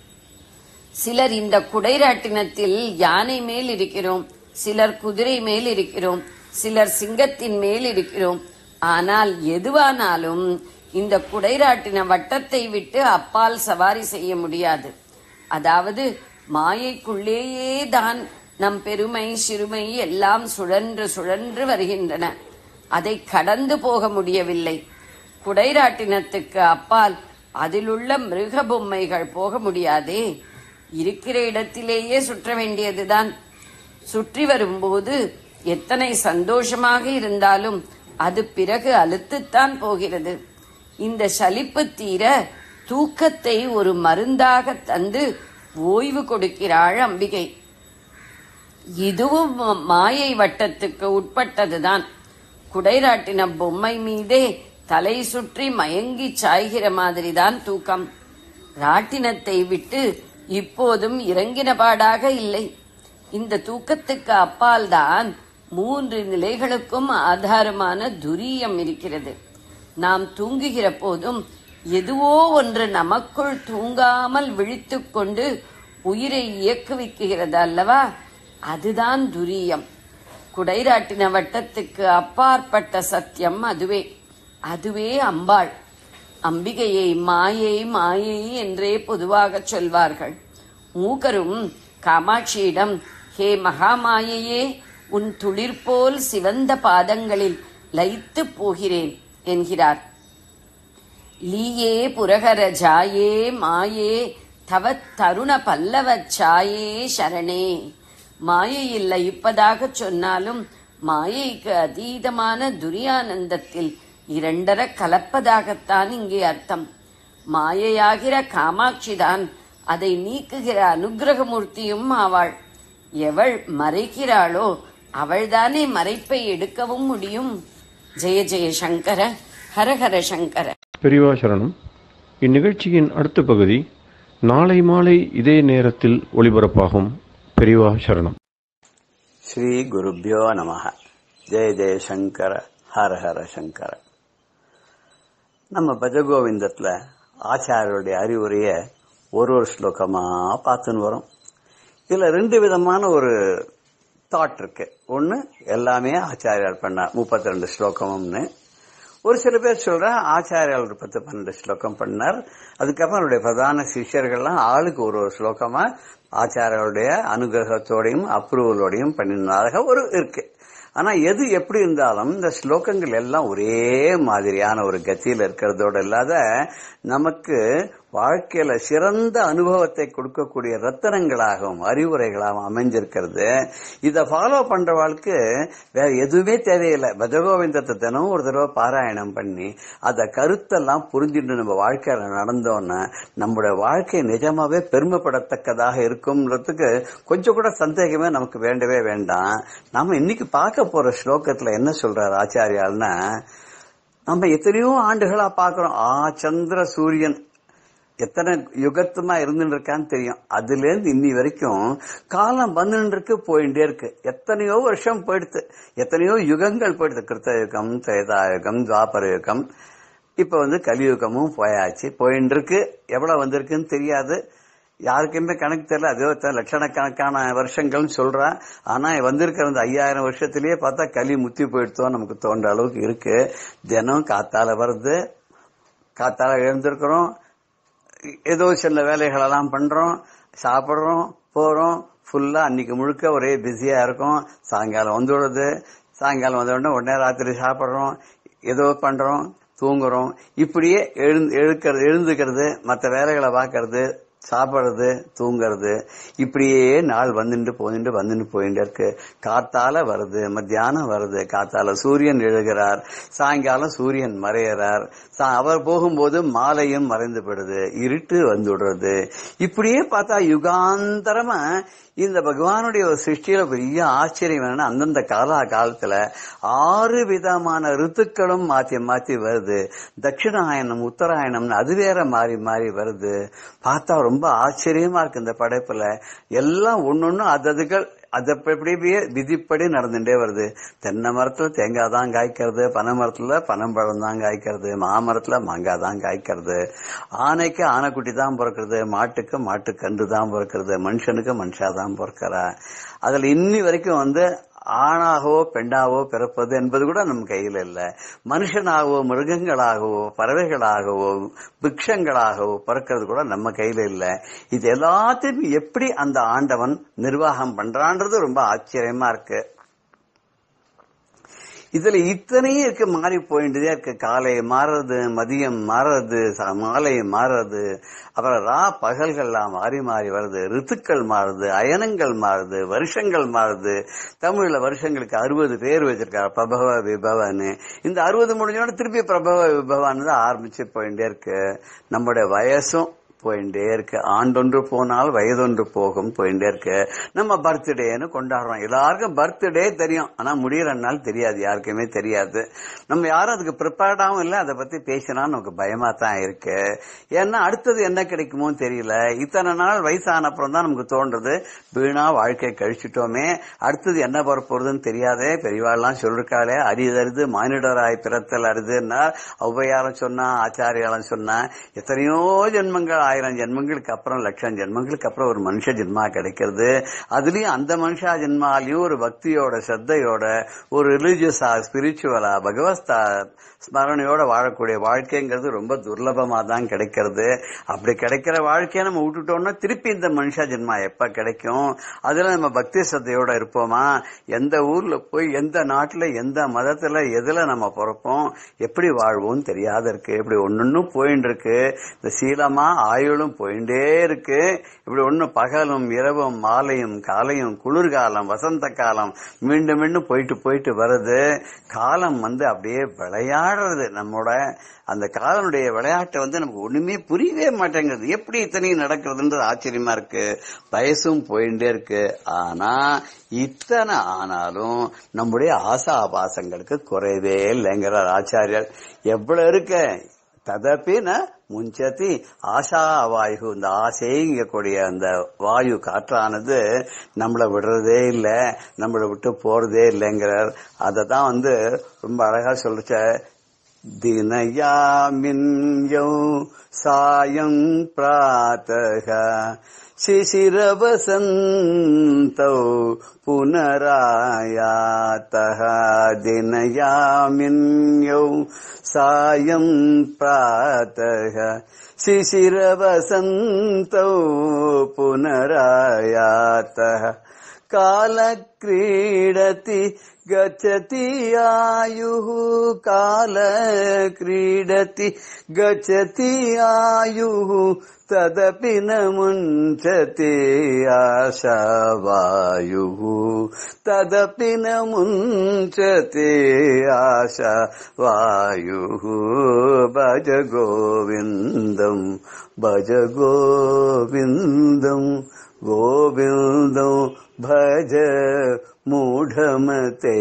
சிலர் இந்த குடைராட்டினத்தில் யானை மேல் இருக்கிறோம் சிலர் குதிரை மேல் இருக்கிறோம் சிலர் சிங்கத்தின் மேல் இருக்கிறோம் ஆனால் எதுவானாலும் இந்த குடைராட்டின வட்டத்தை விட்டு அப்பால் சவாரி செய்ய முடியாது அதாவது மாயைக்குள்ளேயே தான் நம் பெருமை சிறுமை எல்லாம் சுழன்று சுழன்று வருகின்றன அதை கடந்து போக முடியவில்லை குடைராட்டினத்துக்கு அப்பால் அதிலுள்ள மிருக பொம்மைகள் போக முடியாதே இருக்கிற இடத்திலேயே சுற்ற வேண்டியதுதான் சுற்றி வரும்போது எத்தனை சந்தோஷமாக இருந்தாலும் அது பிறகு அலுத்துத்தான் போகிறது இந்த சலிப்பு தீர தூக்கத்தை ஒரு மருந்தாக தந்து ஓய்வு கொடுக்கிறாள் அம்பிகை இதுவும் ம- மாயை வட்டத்துக்கு உட்பட்டதுதான் குடைராட்டின பொம்மை மீதே தலை சுற்றி மயங்கி சாய்கிற மாதிரிதான் தூக்கம் ராட்டினத்தை விட்டு இப்போதும் இறங்கின பாடாக இல்லை இந்த தூக்கத்துக்கு அப்பால்தான் மூன்று நிலைகளுக்கும் ஆதாரமான துரியம் இருக்கிறது நாம் தூங்குகிற போதும் எதுவோ ஒன்று நமக்குள் தூங்காமல் விழித்துக் கொண்டு உயிரை இயக்குவிக்குகிறது அல்லவா அதுதான் துரியம் குடைராட்டின வட்டத்துக்கு அப்பாற்பட்ட சத்தியம் அதுவே அதுவே அம்பாள் அம்பிகையை மாயை மாயை என்றே பொதுவாக சொல்வார்கள் மூக்கரும் காமாட்சியிடம் ஹே மகாமாயையே உன் துளிர்போல் சிவந்த பாதங்களில் லயித்து போகிறேன் என்கிறார் லீயே புரகர ஜாயே மாயே தவ தருண பல்லவ சாயே சரணே மாயையில் லயிப்பதாக சொன்னாலும் மாயைக்கு அதீதமான துரியானந்தத்தில் இரண்டர கலப்பதாகத்தான் இங்கே அர்த்தம் மாயையாகிற காமாட்சிதான் அதை நீக்குகிற அனுக்கிரகமூர்த்தியும் ஆவாள் எவள் மறைக்கிறாளோ அவள்தானே மறைப்பை எடுக்கவும் முடியும் ஜெய ஜெய சங்கர ஹரஹர சங்கர பெரியவா சரணம் இந்நிகழ்ச்சியின் அடுத்த பகுதி நாளை மாலை இதே நேரத்தில் ஒளிபரப்பாகும் பெரியவா சரணம் ஸ்ரீ குருப்பியோ நம ஜெய ஜெய சங்கர ஹர ஹர சங்கர நம்ம பஜகோவிந்தத்துல ஆச்சாரியருடைய அறிவுரைய ஒரு ஒரு ஸ்லோகமா பார்த்துன்னு வரோம் இதுல ரெண்டு விதமான ஒரு தாட் இருக்கு ஒன்னு எல்லாமே ஆச்சாரியார் பண்ணார் முப்பத்தி ரெண்டு ஸ்லோகம்னு ஒரு சில பேர் சொல்ற ஆச்சாரியால் ஒரு பத்து பன்னெண்டு ஸ்லோகம் பண்ணார் அதுக்கப்புறம் அவருடைய பிரதான சிஷ்யர்கள்லாம் ஆளுக்கு ஒரு ஒரு ஸ்லோகமா ஆச்சாரியாருடைய அனுகிரகத்தோடையும் அப்ரூவலோடையும் பண்ணினாக ஒரு இருக்கு ஆனா எது எப்படி இருந்தாலும் இந்த ஸ்லோகங்கள் எல்லாம் ஒரே மாதிரியான ஒரு கத்தியில இருக்கிறதோட இல்லாத நமக்கு வாழ்க்கையில சிறந்த அனுபவத்தை கொடுக்கக்கூடிய ரத்தனங்களாகவும் அறிவுரைகளாகவும் அமைஞ்சிருக்கிறது இதை ஃபாலோ பண்றவாளுக்கு வேற எதுவுமே தேவையில்லை பஜகோவிந்தத்தை தினமும் ஒரு தடவை பாராயணம் பண்ணி அந்த கருத்தெல்லாம் புரிஞ்சுட்டு நம்ம வாழ்க்கையில நடந்தோன்னா நம்முடைய வாழ்க்கை நிஜமாவே பெருமைப்படத்தக்கதாக இருக்கும்ன்றதுக்கு கொஞ்சம் கூட சந்தேகமே நமக்கு வேண்டவே வேண்டாம் நாம இன்னைக்கு பார்க்க போற ஸ்லோகத்துல என்ன சொல்றாரு ஆச்சாரியால்னா நம்ம எத்தனையோ ஆண்டுகளா பார்க்கிறோம் ஆ சந்திர சூரியன் எத்தனை யுகத்துமா இருந்துட்டு இருக்கான்னு தெரியும் அதுல இருந்து இன்னி வரைக்கும் காலம் வந்துட்டு இருக்கு போயிட்டே இருக்கு எத்தனையோ வருஷம் போயிடுது எத்தனையோ யுகங்கள் போயிடுது கிருத்த யுகம் திரேதாயுகம் துவாபர யுகம் இப்ப வந்து கலியுகமும் போயாச்சு போயிட்டு இருக்கு எவ்வளவு வந்திருக்குன்னு தெரியாது யாருக்குமே கணக்கு தெரியல அதே ஒருத்தன் லட்சணக்கணக்கான வருஷங்கள்னு சொல்றா ஆனா வந்திருக்கிற அந்த ஐயாயிரம் வருஷத்திலேயே பார்த்தா களி முத்தி போயிடுத்தோ நமக்கு தோன்ற அளவுக்கு இருக்கு தினம் காத்தால வருது காத்தால எழுந்திருக்கிறோம் ஏதோ சில வேலைகளெல்லாம் பண்றோம் சாப்பிடுறோம் போறோம் ஃபுல்லா அன்னைக்கு முழுக்க ஒரே பிஸியா இருக்கும் சாயங்காலம் வந்து விடுது சாயங்காலம் வந்த உடனே உடனே ராத்திரி சாப்பிடுறோம் ஏதோ பண்றோம் தூங்குறோம் இப்படியே எழுந்து எழுக்கிறது எழுந்துக்கிறது மற்ற வேலைகளை பார்க்கறது சாப்பிடுறது தூங்குறது இப்படியே நாள் வந்துட்டு போயிட்டு வந்துட்டு போயிட்டே இருக்கு காத்தால வருது மத்தியானம் வருது காத்தால சூரியன் எழுகிறார் சாயங்காலம் சூரியன் மறையிறார் சா- அவர் போகும்போது மாலையும் மறைந்து விடுது இருட்டு வந்துடுறது இப்படியே பார்த்தா யுகாந்தரமா இந்த பகவானுடைய ஒரு சிருஷ்டியில பெரிய ஆச்சரியம் என்னன்னா அந்தந்த காலா காலத்துல ஆறு விதமான ரித்துக்களும் மாத்தி மாத்தி வருது தட்சிணாயனம் உத்தராயணம்னு அது வேற மாறி மாறி வருது பார்த்தா ரொம்ப ஆச்சரியமா இருக்கு இந்த படைப்புல எல்லாம் ஒன்னொன்னு அததுகள் அது அப்ப அப்படியே விதிப்படி நடந்துட்டே வருது தென்னை மரத்துல தேங்காய் தான் காய்க்கிறது பனை மரத்துல பனம்பழம் தான் காய்க்கிறது மாமரத்துல மாங்காய் தான் காய்க்கிறது ஆனைக்கு ஆனைக்குட்டி தான் பிறக்கிறது மாட்டுக்கு மாட்டுக்கன்று தான் பிறக்கிறது மனுஷனுக்கு மனுஷா தான் பிறக்கிறா அதுல இன்னி வரைக்கும் வந்து ஆணாகவோ பெண்ணாகவோ பிறப்பது என்பது கூட நம்ம கையில இல்ல மனுஷனாகவோ மிருகங்களாகவோ பறவைகளாகவோ பிக்ஷங்களாகவோ பிறக்கிறது கூட நம்ம கையில இல்ல இது எல்லாத்தையும் எப்படி அந்த ஆண்டவன் நிர்வாகம் பண்றான்றது ரொம்ப ஆச்சரியமா இருக்கு இதுல இத்தனையும் இருக்கு மாறி போயிட்டுதே இருக்கு காலை மாறுறது மதியம் மாறுறது ச- மாலை மாறுறது அப்புறம் ரா பகல்கள்லாம் மாறி மாறி வருது ரித்துக்கள் மாறுது அயனங்கள் மாறுது வருஷங்கள் மாறுது தமிழ்ல வருஷங்களுக்கு அறுபது பேர் வச்சிருக்காரு பிரபவ விபவன்னு இந்த அறுபது முடிஞ்சோட திருப்பி பிரபவ விபவான்னு தான் ஆரம்பிச்சு போயிட்டே இருக்கு நம்முடைய வயசும் போயிட்டே இருக்கு ஆண்டொன்று போனால் வயதொன்று போகும் போயிட்டே இருக்கு நம்ம பர்த்டேன்னு கொண்டாடுறோம் எல்லாருக்கும் பர்த்டே தெரியும் ஆனா முடியற நாள் தெரியாது யாருக்குமே தெரியாது நம்ம யாரும் அதுக்கு ப்ரிப்பேர்டாவும் இல்லை அதை பத்தி பேசினா நமக்கு பயமா தான் இருக்கு ஏன்னா அடுத்தது என்ன கிடைக்குமோ தெரியல இத்தனை நாள் வயசான அப்புறம் தான் நமக்கு தோன்றது வீணா வாழ்க்கை கழிச்சிட்டோமே அடுத்தது என்ன வரப்போறதுன்னு தெரியாதே பெரியவாள்லாம் சொல்லிருக்காளே அரிதறிது மானிடராய் பிறத்தல் அரிதுன்னா ஔவையாரம் சொன்னா ஆச்சாரியாலும் சொன்னா எத்தனையோ ஜென்மங்கள் ஆயிரம் ஜென்மங்களுக்கு அப்புறம் லட்சம் ஜென்மங்களுக்கு அப்புறம் ஒரு மனுஷ ஜென்மா கிடைக்கிறது அதுலயும் அந்த மனுஷா ஜென்மாலையும் ஒரு பக்தியோட ஸ்ரத்தையோட ஒரு ரிலீஜியஸா ஸ்பிரிச்சுவலா பகவஸ்தா ஸ்மரணையோட வாழக்கூடிய வாழ்க்கைங்கிறது ரொம்ப துர்லபமா தான் கிடைக்கிறது அப்படி கிடைக்கிற வாழ்க்கையை நம்ம விட்டுட்டோம்னா திருப்பி இந்த மனுஷா ஜென்மா எப்ப கிடைக்கும் அதுல நம்ம பக்தி ஸ்ரத்தையோட இருப்போமா எந்த ஊர்ல போய் எந்த நாட்டுல எந்த மதத்துல எதுல நம்ம பிறப்போம் எப்படி வாழ்வோம் தெரியாத இருக்கு இப்படி ஒன்னொன்னும் போயின்னு இருக்கு இந்த சீலமா ஆயுளும் போயிட்டே இருக்கு இப்படி ஒண்ணு பகலும் இரவும் மாலையும் காலையும் குளிர்காலம் வசந்த காலம் மீண்டும் மீண்டும் போயிட்டு போயிட்டு வருது காலம் வந்து அப்படியே விளையாடுறது நம்மோட அந்த காலனுடைய விளையாட்டை வந்து நமக்கு ஒண்ணுமே புரியவே மாட்டேங்குது எப்படி இத்தனையும் நடக்கிறதுன்றது ஆச்சரியமா இருக்கு வயசும் போயிட்டே இருக்கு ஆனா இத்தனை ஆனாலும் நம்முடைய ஆசா ஆபாசங்களுக்கு குறைவே இல்லைங்கிறார் ஆச்சாரியர் எவ்வளவு இருக்க ததப்பின முஞ்சதி ஆஷா வாயு இந்த ஆசைங்கக்கூடிய அந்த வாயு காற்றானது நம்மளை விடுறதே இல்லை நம்மளை விட்டு போறதே இல்லைங்கிறார் அதை தான் வந்து ரொம்ப அழகா சொல்லிச்ச தினயாமின்யௌ சாயம் பிராத்தக शिशिरवसन्तौ पुनरायातः दिनयामिन्यौ सायं प्रातः शिशिरवसन्तौ पुनरायातः कालक्रीडति गच्छति आयुः कालक्रीडति गच्छति आयुः तदपि न मुञ्चति आशावायुः तदपि न मुञ्चति आशावायुः भज गोविन्दम् भज गोविन्दम् गोविन्दं भज மூடமதே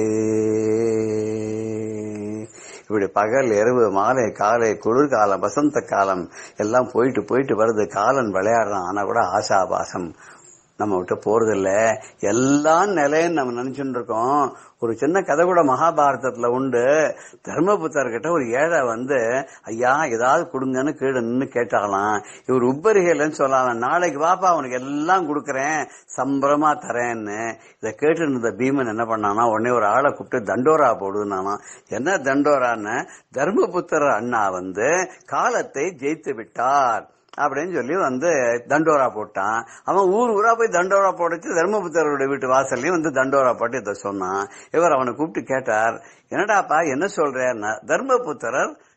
இப்படி பகல் இரவு மாலை காலை குளிர்காலம் வசந்த காலம் எல்லாம் போயிட்டு போயிட்டு வருது காலன் விளையாடுறான் ஆனா கூட ஆசாபாசம் நம்ம விட்டு போறதில்ல எல்லாம் நிலைன்னு நம்ம நினைச்சுட்டு இருக்கோம் ஒரு சின்ன கதை கூட மகாபாரதத்துல உண்டு தர்மபுத்தர்கிட்ட ஒரு ஏழை வந்து ஐயா ஏதாவது கொடுங்கன்னு கீழே நின்று கேட்டாலாம் இவர் உப்பரிகைலன்னு சொல்லலாம் நாளைக்கு வாப்பா உனக்கு எல்லாம் கொடுக்கறேன் சம்பரமா தரேன்னு இதை கேட்டு இருந்த பீமன் என்ன பண்ணானா உடனே ஒரு ஆளை கூப்பிட்டு தண்டோரா போடுனானா என்ன தண்டோரான்னு தர்மபுத்தர் அண்ணா வந்து காலத்தை ஜெயித்து விட்டார் அப்படின்னு சொல்லி வந்து தண்டோரா போட்டான் அவன் ஊர் ஊரா போய் தண்டோரா போடச்சு தர்மபுத்தரோட வீட்டு வாசல்லையும் வந்து தண்டோரா போட்டு இதை சொன்னான் இவர் அவனை கூப்பிட்டு கேட்டார் என்னடாப்பா என்ன சொல்றேன்னா தர்மபுத்திரர்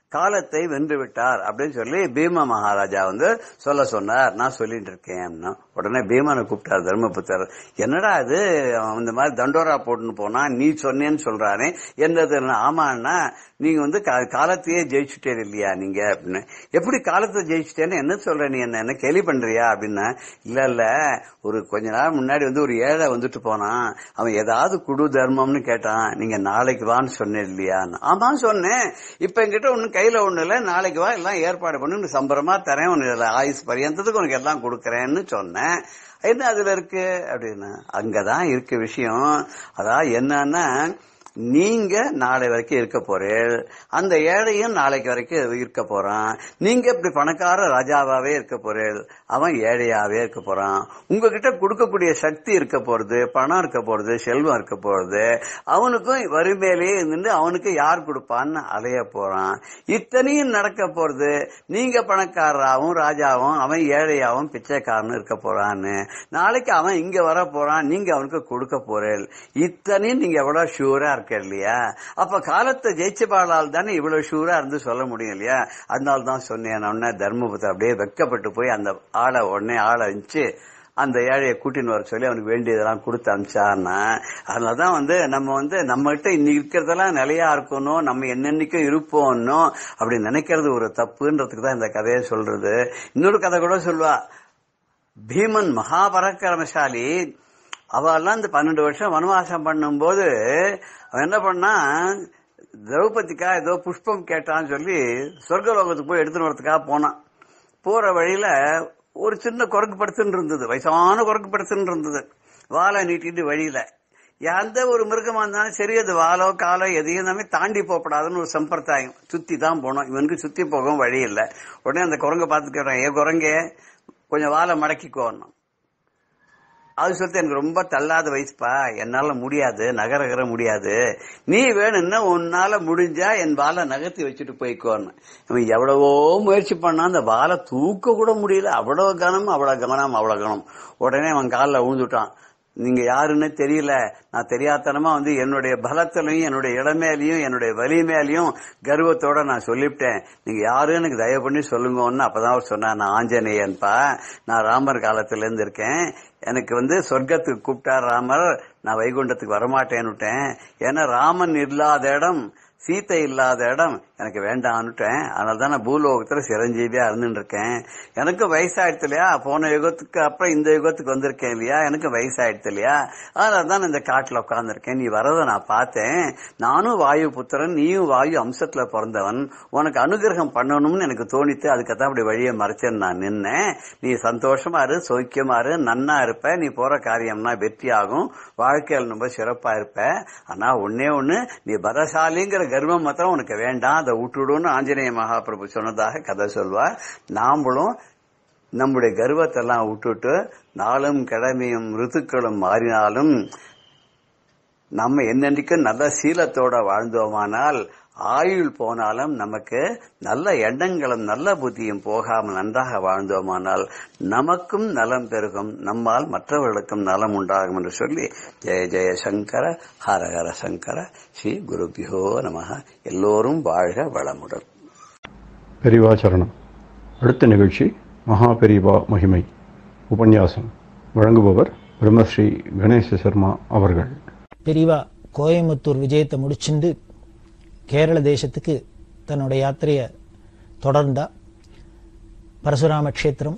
காலத்தை வென்று விட்டார் அப்படின்னு சொல்லி பீம மகாராஜா வந்து சொல்ல சொன்னார் நான் சொல்லிட்டு இருக்கேன் அப்படின்னா. உடனே பீமனை கூப்பிட்டார் தர்மபுத்தர் என்னடா இது அவன் இந்த மாதிரி தண்டோரா போட்டுன்னு போனா நீ சொன்னேன்னு சொல்றானே என்னது ஆமாண்ணா நீங்க வந்து கா- காலத்தையே ஜெயிச்சுட்டே இல்லையா நீங்க அப்படின்னு எப்படி காலத்தை ஜெயிச்சுட்டேன்னு என்ன சொல்ற நீ என்ன என்ன கேலி பண்றியா அப்படின்னா இல்ல இல்ல ஒரு கொஞ்ச நாள் முன்னாடி வந்து ஒரு ஏழை வந்துட்டு போனான் அவன் ஏதாவது குடு தர்மம்னு கேட்டான் நீங்க நாளைக்கு வான்னு சொன்னேன் இல்லையா ஆமா சொன்னேன் இப்ப என்கிட்ட ஒன்னும் கையில ஒண்ணு இல்ல நாளைக்கு வா எல்லாம் ஏற்பாடு பண்ணி உனக்கு சம்பரமா தரேன் உனக்கு ஆயுஸ் பரியந்தத்துக்கு உனக்கு எல்லாம் கொடுக்கறேன்னு சொன்னேன் என்ன அதுல இருக்கு அப்படின்னு அங்கதான் இருக்கு விஷயம் அதான் என்னன்னா நீங்க நாளை வரைக்கும் இருக்க போறீள் அந்த ஏழையும் நாளைக்கு வரைக்கும் இருக்க போறான் நீங்க இப்படி பணக்கார ராஜாவாவே இருக்க போறீள் அவன் ஏழையாவே இருக்க போறான் உங்ககிட்ட கொடுக்கக்கூடிய சக்தி இருக்க போறது பணம் இருக்க போறது செல்வம் இருக்க போறது அவனுக்கும் வறுமையிலேயே இருந்து அவனுக்கு யார் கொடுப்பான்னு அலைய போறான் இத்தனையும் நடக்க போறது நீங்க பணக்காரராகவும் ராஜாவும் அவன் ஏழையாவும் பிச்சைக்காரனும் இருக்க போறான்னு நாளைக்கு அவன் இங்க வர போறான் நீங்க அவனுக்கு கொடுக்க போறேன் இத்தனையும் நீங்க எவ்வளவு ஷூரா இருக்க இல்லையா அப்ப காலத்தை ஜெயிச்சபாளால் தானே இவ்வளவு ஷூரா இருந்து சொல்ல முடியும் இல்லையா அதனால தான் சொன்னேன் நான் உடனே தர்மபுத்தர் அப்படியே வெக்கப்பட்டு போய் அந்த ஆளை உடனே ஆளை அனுப்பிச்சு அந்த ஏழையை கூட்டின்னு வர சொல்லி அவனுக்கு வேண்டியதெல்லாம் கொடுத்து அனுப்பிச்சான்னா அதனாலதான் வந்து நம்ம வந்து நம்ம கிட்ட இன்னைக்கு இருக்கிறதெல்லாம் நிலையா இருக்கணும் நம்ம என்னென்னைக்கும் இருப்போம்னோ அப்படி நினைக்கிறது ஒரு தப்புன்றதுக்கு தான் இந்த கதையை சொல்றது இன்னொரு கதை கூட சொல்லுவா பீமன் மகாபராக்கிரமசாலி அவெல்லாம் இந்த பன்னெண்டு வருஷம் வனவாசம் பண்ணும்போது அவன் என்ன பண்ணா திரௌபதிக்கா ஏதோ புஷ்பம் கேட்டான்னு சொல்லி சொர்க்கலோகத்துக்கு போய் எடுத்துட்டு வரதுக்காக போனான் போற வழியில ஒரு சின்ன குரங்கு படுத்துன்னு இருந்தது வயசான குரங்கு படுத்துன்னு இருந்தது வாழை நீட்டிட்டு வழியில எந்த ஒரு மிருகமா இருந்தாலும் சரி அது வாலோ காலோ எதையும் நம்ம தாண்டி போகப்படாதுன்னு ஒரு சம்பிரதாயம் சுத்தி தான் போனோம் இவனுக்கு சுத்தி போகவும் வழி இல்லை உடனே அந்த குரங்கை பார்த்து கேட்டான் ஏ குரங்கே கொஞ்சம் வாழை மடக்கிக்கோணும் அது சொல்லிட்டு எனக்கு ரொம்ப தள்ளாத வயசுப்பா என்னால முடியாது நகரகர முடியாது நீ வேணும்னா உன்னால முடிஞ்சா என் வாலை நகர்த்தி வச்சுட்டு போய்க்கோன்னு இவன் எவ்வளவோ முயற்சி பண்ணா அந்த வாலை தூக்க கூட முடியல அவ்வளவு கனம் அவ்வளவு கவனம் அவ்வளவு கனம் உடனே அவன் காலில் விழுந்துட்டான் நீங்க யாருன்னு தெரியல நான் தெரியாதனமா வந்து என்னுடைய பலத்திலையும் என்னுடைய இடமேலையும் என்னுடைய வலிமேலையும் கர்வத்தோட நான் சொல்லிவிட்டேன் நீங்க யாருன்னு எனக்கு தயவு பண்ணி சொல்லுங்கன்னு அப்பதான் அவர் சொன்னார் நான் ஆஞ்சநேயன்பா நான் ராமர் காலத்துல இருந்து இருக்கேன் எனக்கு வந்து சொர்க்கத்துக்கு கூப்பிட்டார் ராமர் நான் வைகுண்டத்துக்கு வரமாட்டேன்னுட்டேன் ஏன்னா ராமன் இல்லாத இடம் சீத்தை இல்லாத இடம் எனக்கு வேண்டான்னுட்டேன் அதனால தான் நான் பூலோகத்துல சிரஞ்சீவியா இருந்துட்டு இருக்கேன் எனக்கு வயசாயிடுச்சு இல்லையா போன யுகத்துக்கு அப்புறம் இந்த யுகத்துக்கு வந்திருக்கேன் இல்லையா எனக்கு வயசாயிடுச்சு இல்லையா அதனால தான் நான் இந்த காட்டுல உட்கார்ந்துருக்கேன் நீ வரதை நான் பார்த்தேன் நானும் வாயு புத்திரன் நீயும் வாயு அம்சத்துல பிறந்தவன் உனக்கு அனுகிரகம் பண்ணணும்னு எனக்கு தோணித்து அதுக்கத்தான் அப்படி வழியை மறைச்சேன்னு நான் நின்னேன் நீ சந்தோஷமா இரு சௌக்கியமா இரு நன்னா இருப்ப நீ போற காரியம்னா வெற்றி ஆகும் வாழ்க்கையில் ரொம்ப சிறப்பா இருப்ப ஆனா ஒன்னே ஒண்ணு நீ பலசாலிங்கிற கர்வம் மாத்திரம் உனக்கு வேண்டாம் அதை விட்டுடுன்னு ஆஞ்சநேய மகாபிரபு சொன்னதாக கதை சொல்வார் நாமளும் நம்முடைய கர்வத்தெல்லாம் விட்டுட்டு நாளும் கிழமையும் ரித்துக்களும் மாறினாலும் நம்ம என்னென்றைக்கும் நல்ல சீலத்தோட வாழ்ந்தோமானால் ஆயுள் போனாலும் நமக்கு நல்ல எண்ணங்களும் நல்ல புத்தியும் போகாமல் நன்றாக வாழ்ந்தோமானால் நமக்கும் நலம் பெருகும் நம்மால் மற்றவர்களுக்கும் நலம் உண்டாகும் என்று சொல்லி ஜெய ஜெய சங்கர ஹர ஹர சங்கர ஸ்ரீ குருபியோ நமக எல்லோரும் வாழ்க வளமுடன் பெரிவா சரணம் அடுத்த நிகழ்ச்சி மகா பெரிவா மகிமை உபன்யாசம் வழங்குபவர் பிரம்மஸ்ரீ கணேச சர்மா அவர்கள் பெரியவா கோயம்புத்தூர் விஜயத்தை முடிச்சுண்டு கேரள தேசத்துக்கு தன்னோட யாத்திரையை தொடர்ந்தா பரசுராம க்ஷேத்திரம்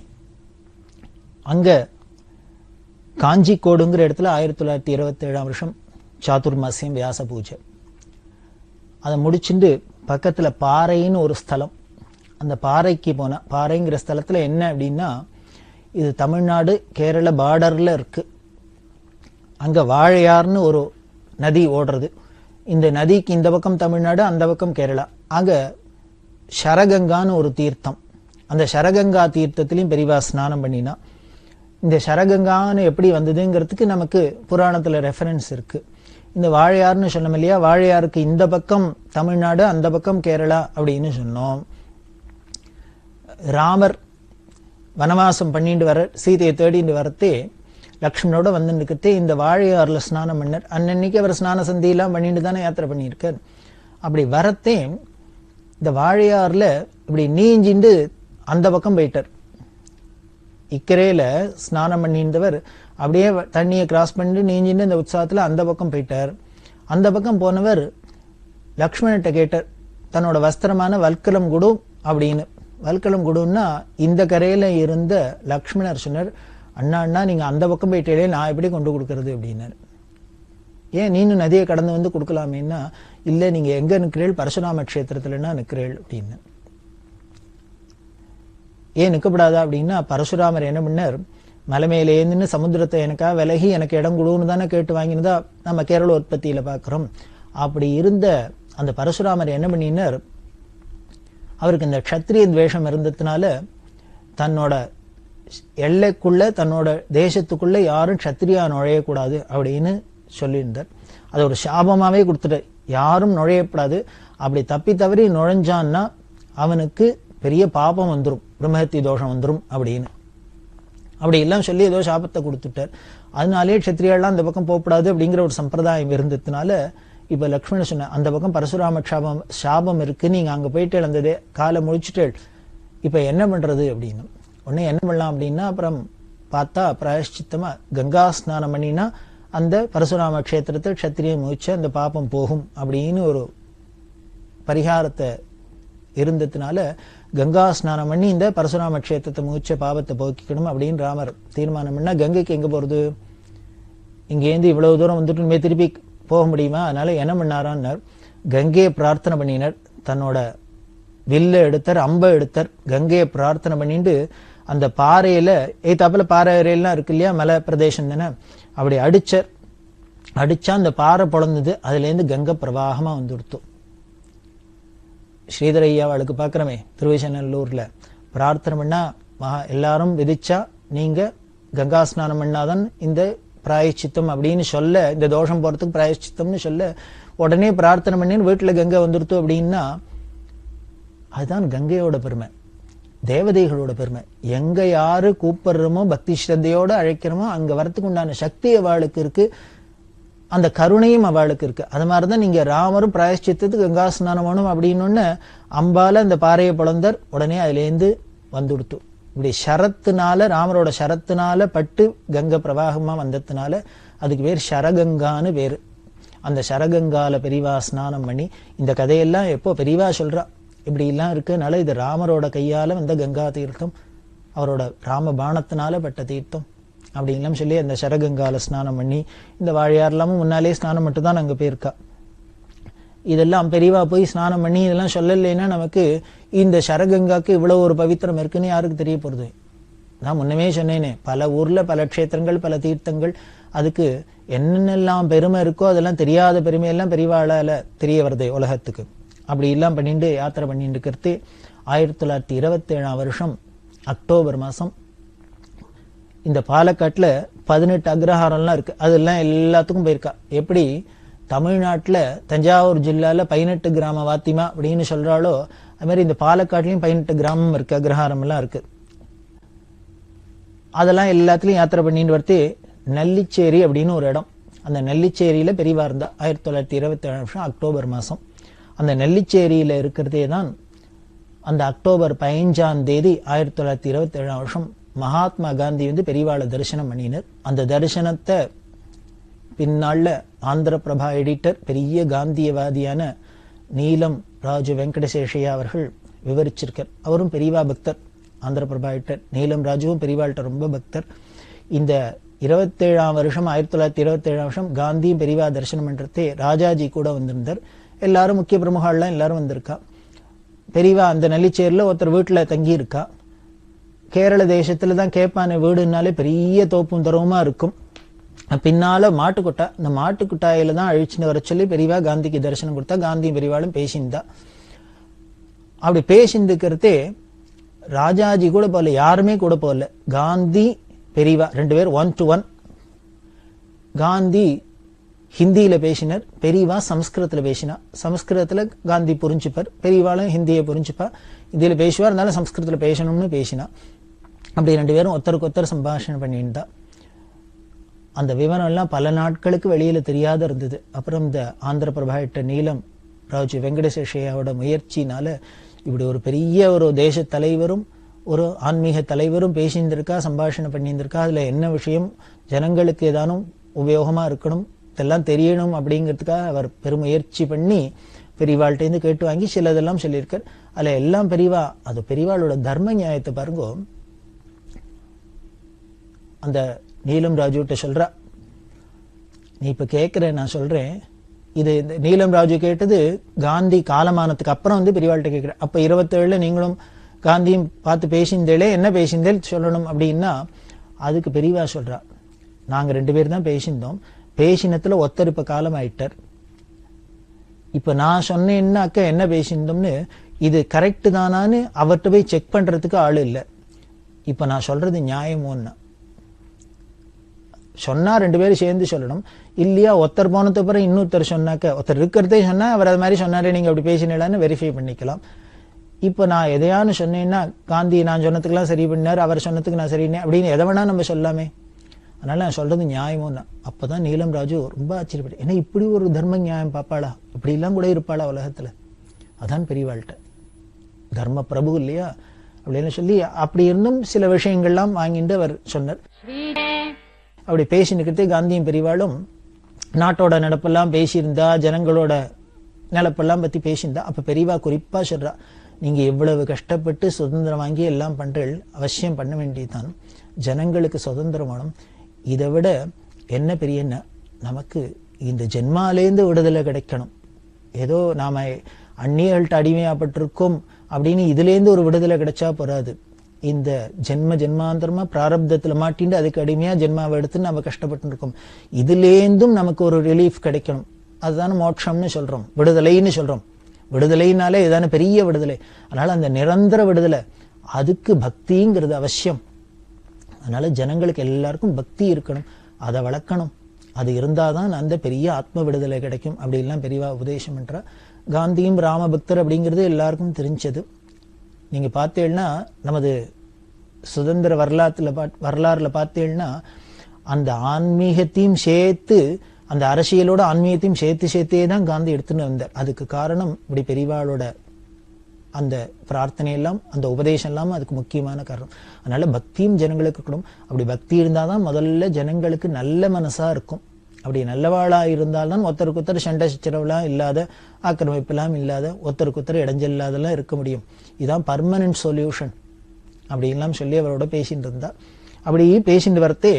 அங்க காஞ்சிக்கோடுங்கிற இடத்துல ஆயிரத்தி தொள்ளாயிரத்தி இருபத்தி ஏழாம் வருஷம் சாதுர்மாசியம் வியாச பூஜை அதை முடிச்சுண்டு பக்கத்துல பாறைன்னு ஒரு ஸ்தலம் அந்த பாறைக்கு போனா பாறைங்கிற ஸ்தலத்துல என்ன அப்படின்னா இது தமிழ்நாடு கேரள பார்டர்ல இருக்கு அங்க வாழையார்னு ஒரு நதி ஓடுறது இந்த நதிக்கு இந்த பக்கம் தமிழ்நாடு அந்த பக்கம் கேரளா அங்க சரகங்கான்னு ஒரு தீர்த்தம் அந்த சரகங்கா தீர்த்தத்திலையும் பெரியவா ஸ்நானம் பண்ணினா இந்த சரகங்கான்னு எப்படி வந்ததுங்கிறதுக்கு நமக்கு புராணத்துல ரெஃபரன்ஸ் இருக்கு இந்த வாழையார்னு சொன்னோம் இல்லையா வாழையாருக்கு இந்த பக்கம் தமிழ்நாடு அந்த பக்கம் கேரளா அப்படின்னு சொன்னோம் ராமர் வனவாசம் பண்ணிட்டு வர சீதையை தேடிட்டு வரத்தே லக்ஷ்மணோட வந்து நிற்கத்தே இந்த வாழையாறுல ஸ்நானம் பண்ணார் அன்னன்னைக்கு அவர் ஸ்நான சந்தியெல்லாம் பண்ணிட்டு தானே யாத்திரை பண்ணியிருக்கார் அப்படி வரத்தே இந்த வாழையாறுல இப்படி நீஞ்சிண்டு அந்த பக்கம் போயிட்டார் இக்கரையில ஸ்நானம் பண்ணியிருந்தவர் அப்படியே வ- தண்ணியை கிராஸ் பண்ணிட்டு நீஞ்சிட்டு இந்த உற்சாகத்துல அந்த பக்கம் போயிட்டார் அந்த பக்கம் போனவர் லக்ஷ்மணன்ட்ட கேட்டார் தன்னோட வஸ்திரமான வல்கலம் குடு அப்படின்னு வல்கலம் குடுன்னா இந்த கரையில இருந்த லக்ஷ்மணர் சொன்னார் அண்ணா அண்ணா நீங்க அந்த பக்கம் போயிட்டே நான் எப்படி கொண்டு கொடுக்கறது அப்படின்னாரு ஏன் நீனும் நதியை கடந்து வந்து கொடுக்கலாமேன்னா இல்ல நீங்க எங்க நிக்கிறீள் பரசுராம கஷேத்திரத்துலன்னா நிக்கிறீள் அப்படின்னு ஏன் நிற்கப்படாதா அப்படின்னா பரசுராமர் என்ன பண்ணார் மலை மேலே ஏந்துன்னு சமுத்திரத்தை எனக்கா விலகி எனக்கு இடம் கொடுன்னு தானே கேட்டு வாங்கினதா நம்ம கேரள உற்பத்தியில பார்க்கிறோம் அப்படி இருந்த அந்த பரசுராமர் என்ன பண்ணினார் அவருக்கு இந்த க்ஷத்ரிய துவேஷம் இருந்ததுனால தன்னோட எல்லைக்குள்ள தன்னோட தேசத்துக்குள்ள யாரும் க்ஷத்ரியா நுழையக்கூடாது அப்படின்னு சொல்லியிருந்தார் அது ஒரு சாபமாவே கொடுத்துட்டார் யாரும் நுழையக்கூடாது அப்படி தப்பி தவறி நுழைஞ்சான்னா அவனுக்கு பெரிய பாபம் வந்துரும் பிரம்மஹத்தி தோஷம் வந்துரும் அப்படின்னு அப்படி எல்லாம் சொல்லி ஏதோ சாபத்தை கொடுத்துட்டார் அதனாலே க்ஷத்ரியாலாம் அந்த பக்கம் போகக்கூடாது அப்படிங்கிற ஒரு சம்பிரதாயம் இருந்ததுனால இப்ப லக்ஷ்மணன் சொன்ன அந்த பக்கம் பரசுராம சாபம் சாபம் இருக்கு நீங்க அங்க போயிட்டு இழந்ததே காலை முழிச்சுட்டு இப்ப என்ன பண்றது அப்படின்னு உடனே என்ன பண்ணலாம் அப்படின்னா அப்புறம் பார்த்தா பிராயஷ்சித்தமா கங்கா ஸ்நானம் பண்ணினா அந்த பரசுராம க்ஷேத்திரத்தை க்ஷத்திரியை முழிச்சு அந்த பாபம் போகும் அப்படின்னு ஒரு பரிகாரத்தை இருந்ததுனால கங்கா ஸ்நானம் பண்ணி இந்த பரசுராம க்ஷேத்திரத்தை முழிச்ச பாவத்தை போக்கிக்கணும் அப்படின்னு ராமர் தீர்மானம் பண்ணா கங்கைக்கு எங்க போறது இங்கேருந்து இவ்வளவு தூரம் வந்துட்டு இனிமே திருப்பி போக முடியுமா அதனால என்ன பண்ணாரான்னார் கங்கையை பிரார்த்தனை பண்ணினார் தன்னோட வில்ல எடுத்தார் அம்பை எடுத்தார் கங்கையை பிரார்த்தனை பண்ணிட்டு அந்த பாறையில ஏத்தாப்புல பாறை எல்லாம் இருக்கு இல்லையா மலை பிரதேசம் தானே அப்படி அடிச்சார் அடிச்சா அந்த பாறை பொழந்தது அதுல இருந்து கங்கை பிரவாகமா வந்துடுத்து ஸ்ரீதர ஐயா அவளுக்கு பார்க்குறமே திருவிசநல்லூர்ல பிரார்த்தனை பண்ணா மகா எல்லாரும் விதிச்சா நீங்க கங்கா ஸ்நானம் பண்ணாதான் இந்த பிராயச்சித்தம் அப்படின்னு சொல்ல இந்த தோஷம் போறதுக்கு பிராயச்சித்தம்னு சொல்ல உடனே பிரார்த்தனை பண்ணி வீட்டுல கங்கை வந்துருத்து அப்படின்னா அதுதான் கங்கையோட பெருமை தேவதைகளோட பெருமை எங்க யாரு கூப்பிடுறோமோ பக்தி ஸ்ரத்தையோட அழைக்கிறோமோ அங்க வரத்துக்கு உண்டான சக்தி அவளுக்கு இருக்கு அந்த கருணையும் அவளுக்கு இருக்கு அது மாதிரிதான் நீங்க ராமரும் பிராயஷ்சித்தத்துக்கு கங்கா ஸ்நானம் வேணும் அப்படின்னு அம்பால அந்த பாறையை பிளந்தர் உடனே அதுலேருந்து வந்துடுத்து இப்படி ஷரத்துனால ராமரோட ஷரத்துனால பட்டு கங்கை பிரவாகமா வந்ததுனால அதுக்கு பேர் ஷரகங்கான்னு பேரு அந்த ஷரகங்கால பெரியவா ஸ்நானம் பண்ணி இந்த கதையெல்லாம் எப்போ பெரியவா சொல்றா இப்படி எல்லாம் இருக்குனால இது ராமரோட கையால வந்த கங்கா தீர்த்தம் அவரோட ராம பாணத்தினால பட்ட தீர்த்தம் அப்படின்லாம் சொல்லி அந்த ஷரகங்கால ஸ்நானம் பண்ணி இந்த வாழையாரெல்லாமும் முன்னாலே ஸ்நானம் மட்டும் தான் அங்க போயிருக்கா இதெல்லாம் பெரியவா போய் ஸ்நானம் பண்ணி இதெல்லாம் சொல்லலைன்னா நமக்கு இந்த ஷரகங்காக்கு இவ்வளவு ஒரு பவித்திரம் இருக்குன்னு யாருக்கு தெரிய போறது நான் முன்னமே சொன்னேனே பல ஊர்ல பல க்ஷேத்திரங்கள் பல தீர்த்தங்கள் அதுக்கு என்னென்னலாம் பெருமை இருக்கோ அதெல்லாம் தெரியாத பெருமையெல்லாம் பெரியவாளால தெரிய வருது உலகத்துக்கு அப்படி எல்லாம் பண்ணிட்டு யாத்திரை பண்ணிட்டு இருக்கிறது ஆயிரத்தி தொள்ளாயிரத்தி இருபத்தி ஏழாம் வருஷம் அக்டோபர் மாசம் இந்த பாலக்காட்டுல பதினெட்டு அக்ரஹாரம்லாம் இருக்கு அதெல்லாம் எல்லாத்துக்கும் போயிருக்கா எப்படி தமிழ்நாட்டுல தஞ்சாவூர் ஜில்லால பதினெட்டு கிராம வாத்திமா அப்படின்னு சொல்றாளோ அது மாதிரி இந்த பாலக்காட்டுலயும் பதினெட்டு கிராமம் இருக்கு அக்ரஹாரம் எல்லாம் இருக்கு அதெல்லாம் எல்லாத்துலயும் யாத்திரை பண்ணிட்டு வரது நெல்லிச்சேரி அப்படின்னு ஒரு இடம் அந்த நெல்லிச்சேரியில பெரியவா இருந்தா ஆயிரத்தி தொள்ளாயிரத்தி இருபத்தி ஏழு வருஷம் அக்டோபர் மாசம் அந்த நெல்லிச்சேரியில இருக்கிறதே தான் அந்த அக்டோபர் பதினஞ்சாம் தேதி ஆயிரத்தி தொள்ளாயிரத்தி இருபத்தி ஏழாம் வருஷம் மகாத்மா காந்தி வந்து பெரியவாளை தரிசனம் பண்ணினர் அந்த தரிசனத்தை பின்னால ஆந்திர பிரபா எடிட்டர் பெரிய காந்தியவாதியான நீலம் ராஜு வெங்கடசேஷையா அவர்கள் விவரிச்சிருக்கார் அவரும் பெரியவா பக்தர் ஆந்திர பிரபா எடிட்டர் நீலம் ராஜுவும் பெரியவாள்கிட்ட ரொம்ப பக்தர் இந்த இருபத்தேழாம் வருஷம் ஆயிரத்தி தொள்ளாயிரத்தி இருபத்தேழாம் வருஷம் காந்தியும் பெரியவா தரிசனம் பண்றதே ராஜாஜி கூட வந்திருந்தார் எல்லாரும் முக்கிய பிரமுகள்லாம் எல்லாரும் வந்திருக்கா பெரியவா அந்த நெல்லிச்சேரில் ஒருத்தர் வீட்டுல தங்கி இருக்கா கேரள தேசத்துல தான் கேப்பான வீடுனாலே பெரிய தோப்பும் தரவுமா இருக்கும் பின்னால மாட்டுக்கொட்டா இந்த மாட்டுக்குட்டாயில தான் அழிச்சுன்னு வர சொல்லி பெரியவா காந்திக்கு தரிசனம் கொடுத்தா காந்தியும் பெரியவாளும் பேசியிருந்தா அப்படி பேசியிருந்துக்கிறதே ராஜாஜி கூட போகல யாருமே கூட போகல காந்தி பெரியவா ரெண்டு பேர் ஒன் டு ஒன் காந்தி ஹிந்தியில பேசினர் பெரியவா சமஸ்கிருதத்துல பேசினா சமஸ்கிருதத்துல காந்தி புரிஞ்சுப்பார் பெரியவாளும் ஹிந்தியை புரிஞ்சுப்பா இந்தியில பேசுவார் இருந்தாலும் சமஸ்கிருதத்துல பேசணும்னு பேசினா அப்படி ரெண்டு பேரும் ஒருத்தருக்கு ஒருத்தர் சம்பாஷணை பண்ணியிருந்தா அந்த விவரம் எல்லாம் பல நாட்களுக்கு வெளியில தெரியாத இருந்தது அப்புறம் இந்த ஆந்திர பிரபாயிட்ட நீலம் ராஜு வெங்கடசேஷையாவோட முயற்சினால இப்படி ஒரு பெரிய ஒரு தேச தலைவரும் ஒரு ஆன்மீக தலைவரும் பேசியிருந்திருக்கா சம்பாஷணை பண்ணியிருந்திருக்கா அதுல என்ன விஷயம் ஜனங்களுக்கு ஏதானும் உபயோகமா இருக்கணும் இதெல்லாம் தெரியணும் அப்படிங்கிறதுக்காக அவர் பெருமுயற்சி பண்ணி பெரியவாள்கிட்டேருந்து கேட்டு வாங்கி சிலதெல்லாம் சொல்லியிருக்கார் அதுல எல்லாம் பெரியவா அது பெரியவாளோட தர்ம நியாயத்தை பாருங்க அந்த நீலம் ராஜுகிட்ட சொல்றா நீ இப்ப கேட்கிற நான் சொல்றேன் இது இந்த நீலம் ராஜு கேட்டது காந்தி காலமானதுக்கு அப்புறம் வந்து பெரியவாள்கிட்ட கேட்கிறேன் அப்ப இருபத்தேழுல நீங்களும் காந்தியும் பார்த்து பேசியிருந்தேளே என்ன பேசியிருந்தேல் சொல்லணும் அப்படின்னா அதுக்கு பெரியவா சொல்றா நாங்க ரெண்டு பேர் தான் பேசியிருந்தோம் பேசினத்துல ஒருத்தர் இப்ப காலம் ஆயிட்டார் இப்ப நான் சொன்னேன்னாக்க என்ன பேசியிருந்தோம்னு இது கரெக்ட் தானான்னு அவர்கிட்ட போய் செக் பண்றதுக்கு ஆள் இல்லை இப்ப நான் சொல்றது நியாயமோன்னா சொன்னா ரெண்டு பேரும் சேர்ந்து சொல்லணும் இல்லையா ஒருத்தர் போனது அப்புறம் இன்னொருத்தர் சொன்னாக்க ஒருத்தர் இருக்கிறதே சொன்னா அவர் அது மாதிரி சொன்னாரே நீங்க அப்படி பேசினீங்களான்னு வெரிஃபை பண்ணிக்கலாம் இப்ப நான் எதையானு சொன்னேன்னா காந்தி நான் சொன்னதுக்கெல்லாம் சரி பண்ணார் அவர் சொன்னதுக்கு நான் சரினே அப்படின்னு எதை வேணா நம்ம சொல்லாமே அதனால நான் சொல்றது நியாயமோ தான் அப்பதான் நீலம் ராஜு ரொம்ப ஆச்சரியப்பட்டு ஏன்னா இப்படி ஒரு தர்ம நியாயம் பாப்பாளா இப்படி எல்லாம் கூட இருப்பாளா உலகத்துல அதான் பெரியவாள்கிட்ட தர்ம பிரபு இல்லையா அப்படின்னு சொல்லி அப்படி இருந்தும் சில விஷயங்கள்லாம் வாங்கிட்டு அவர் சொன்னார் அப்படி பேசினுக்கிட்டே காந்தியும் பெரியவாளும் நாட்டோட நடப்பெல்லாம் பேசியிருந்தா ஜனங்களோட நிலப்பெல்லாம் பத்தி பேசியிருந்தா அப்ப பெரியவா குறிப்பா சொல்றா நீங்க எவ்வளவு கஷ்டப்பட்டு சுதந்திரம் வாங்கி எல்லாம் பண்றீள் அவசியம் பண்ண வேண்டியதுதான் ஜனங்களுக்கு சுதந்திரம் வேணும் இதை விட என்ன பெரிய என்ன நமக்கு இந்த ஜென்மாலேந்து விடுதலை கிடைக்கணும் ஏதோ நாம அந்நியர்கள்ட்ட அடிமையாப்பட்டிருக்கோம் அப்படின்னு இதுலேருந்து ஒரு விடுதலை கிடைச்சா போறாது இந்த ஜென்ம ஜென்மாந்தரமா பிராரப்தத்துல மாட்டிண்டு அதுக்கு அடிமையா ஜென்மாவை எடுத்து நம்ம கஷ்டப்பட்டு இருக்கோம் இதுலேருந்தும் நமக்கு ஒரு ரிலீஃப் கிடைக்கணும் அதுதானே மோட்சம்னு சொல்றோம் விடுதலைன்னு சொல்றோம் விடுதலைனாலே இதுதானே பெரிய விடுதலை அதனால அந்த நிரந்தர விடுதலை அதுக்கு பக்திங்கிறது அவசியம் அதனால ஜனங்களுக்கு எல்லாருக்கும் பக்தி இருக்கணும் அதை வளர்க்கணும் அது இருந்தாதான் அந்த பெரிய ஆத்ம விடுதலை கிடைக்கும் அப்படின்லாம் பெரியவா உபதேசம் பண்றா காந்தியும் ராமபக்தர் அப்படிங்கிறது எல்லாருக்கும் தெரிஞ்சது நீங்க பார்த்தீங்கன்னா நமது சுதந்திர வரலாற்றுல பாத்- வரலாறுல பார்த்தீங்கன்னா அந்த ஆன்மீகத்தையும் சேர்த்து அந்த அரசியலோட ஆன்மீகத்தையும் சேர்த்து சேர்த்தே தான் காந்தி எடுத்துன்னு வந்தார் அதுக்கு காரணம் இப்படி பெரியவாளோட அந்த பிரார்த்தனை எல்லாம் அந்த உபதேசம் எல்லாம் அதுக்கு முக்கியமான காரணம் அதனால பக்தியும் ஜனங்களுக்கு இருக்கணும் அப்படி பக்தி இருந்தாதான் முதல்ல ஜனங்களுக்கு நல்ல மனசா இருக்கும் அப்படி நல்லவாளா இருந்தால்தான் ஒருத்தருக்கு ஒருத்தர் சண்டை சச்சரவுலாம் இல்லாத ஆக்கிரமிப்பெல்லாம் இல்லாத ஒருத்தருக்கு ஒருத்தர் இடைஞ்சல் இல்லாதெல்லாம் இருக்க முடியும் இதுதான் பர்மனன்ட் சொல்யூஷன் அப்படின்லாம் சொல்லி அவரோட பேசிட்டு இருந்தா அப்படி பேசிட்டு வரத்தே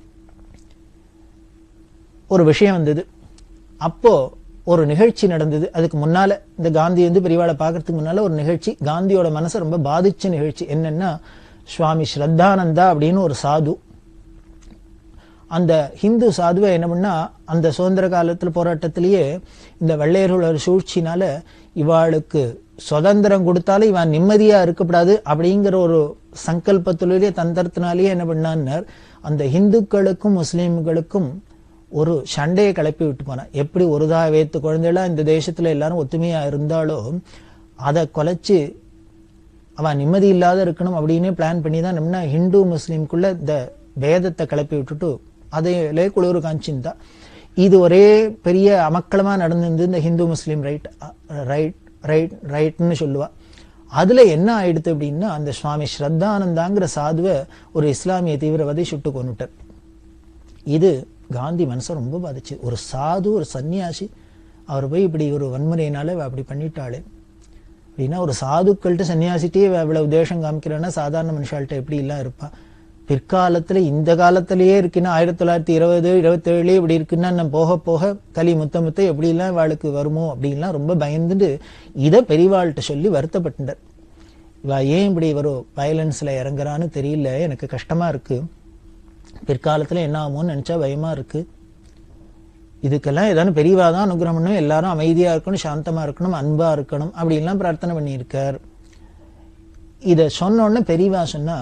ஒரு விஷயம் வந்தது அப்போ ஒரு நிகழ்ச்சி நடந்தது அதுக்கு முன்னால இந்த காந்தி வந்து பெரியவாளை பார்க்கறதுக்கு முன்னால ஒரு நிகழ்ச்சி காந்தியோட மனசை ரொம்ப பாதிச்ச நிகழ்ச்சி என்னன்னா சுவாமி ஸ்ரத்தானந்தா அப்படின்னு ஒரு சாது அந்த ஹிந்து சாதுவை என்ன பண்ணா அந்த சுதந்திர காலத்துல போராட்டத்திலேயே இந்த வெள்ளையர்களோட சூழ்ச்சினால இவாளுக்கு சுதந்திரம் கொடுத்தாலும் இவன் நிம்மதியா இருக்கக்கூடாது அப்படிங்கிற ஒரு சங்கல்பத்திலேயே தந்திரத்தினாலேயே என்ன பண்ணான்னார் அந்த இந்துக்களுக்கும் முஸ்லீம்களுக்கும் ஒரு சண்டையை கிளப்பி விட்டு போனான் எப்படி ஒரு தாய் வைத்து குழந்தைகளா இந்த தேசத்துல எல்லாரும் ஒத்துமையா இருந்தாலும் அதை குலைச்சு அவன் நிம்மதி இல்லாத இருக்கணும் அப்படின்னு பிளான் பண்ணி தான் நம்ம ஹிந்து முஸ்லீம்குள்ள இந்த வேதத்தை கிளப்பி விட்டுட்டு அதையிலே குளிர் காஞ்சிருந்தா இது ஒரே பெரிய அமக்களமா நடந்திருந்து இந்த Hindu Muslim right right right ரைட்னு சொல்லுவா அதுல என்ன ஆயிடுது அப்படின்னா அந்த சுவாமி ஸ்ரத்தானந்தாங்கிற சாதுவை ஒரு இஸ்லாமிய தீவிரவாதி சுட்டு கொண்டுட்டார் இது காந்தி மனசை ரொம்ப பாதிச்சு ஒரு சாது ஒரு சன்னியாசி அவர் போய் இப்படி ஒரு வன்முறையினால இவ அப்படி பண்ணிட்டாளே அப்படின்னா ஒரு சாதுக்கள்கிட்ட சன்னியாசிட்டே இவ இவ்வளவு தேசம் காமிக்கிறான்னா சாதாரண மனுஷால்கிட்ட எப்படி எல்லாம் இருப்பா பிற்காலத்துல இந்த காலத்திலேயே இருக்குன்னா ஆயிரத்தி தொள்ளாயிரத்தி இருபது இருபத்தேழு இப்படி இருக்குன்னா நம்ம போக போக கலி முத்த முத்த எப்படி எல்லாம் இவாளுக்கு வருமோ அப்படின்லாம் ரொம்ப பயந்துட்டு இதை பெரியவாள்கிட்ட சொல்லி வருத்தப்பட்டார் இவ ஏன் இப்படி ஒரு வயலன்ஸ்ல இறங்குறான்னு தெரியல எனக்கு கஷ்டமா இருக்கு பிற்காலத்துல என்ன ஆகுமோன்னு நினைச்சா பயமா இருக்கு இதுக்கெல்லாம் ஏதாவது பெரியவா தான் அனுகிரகம் பண்ணணும் எல்லாரும் அமைதியா இருக்கணும் சாந்தமா இருக்கணும் அன்பா இருக்கணும் அப்படின்லாம் பிரார்த்தனை பண்ணியிருக்கார் இத சொன்ன உடனே பெரியவா சொன்னா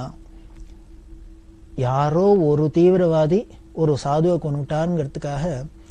யாரோ ஒரு தீவிரவாதி ஒரு சாதுவை கொண்டுட்டாருங்கிறதுக்காக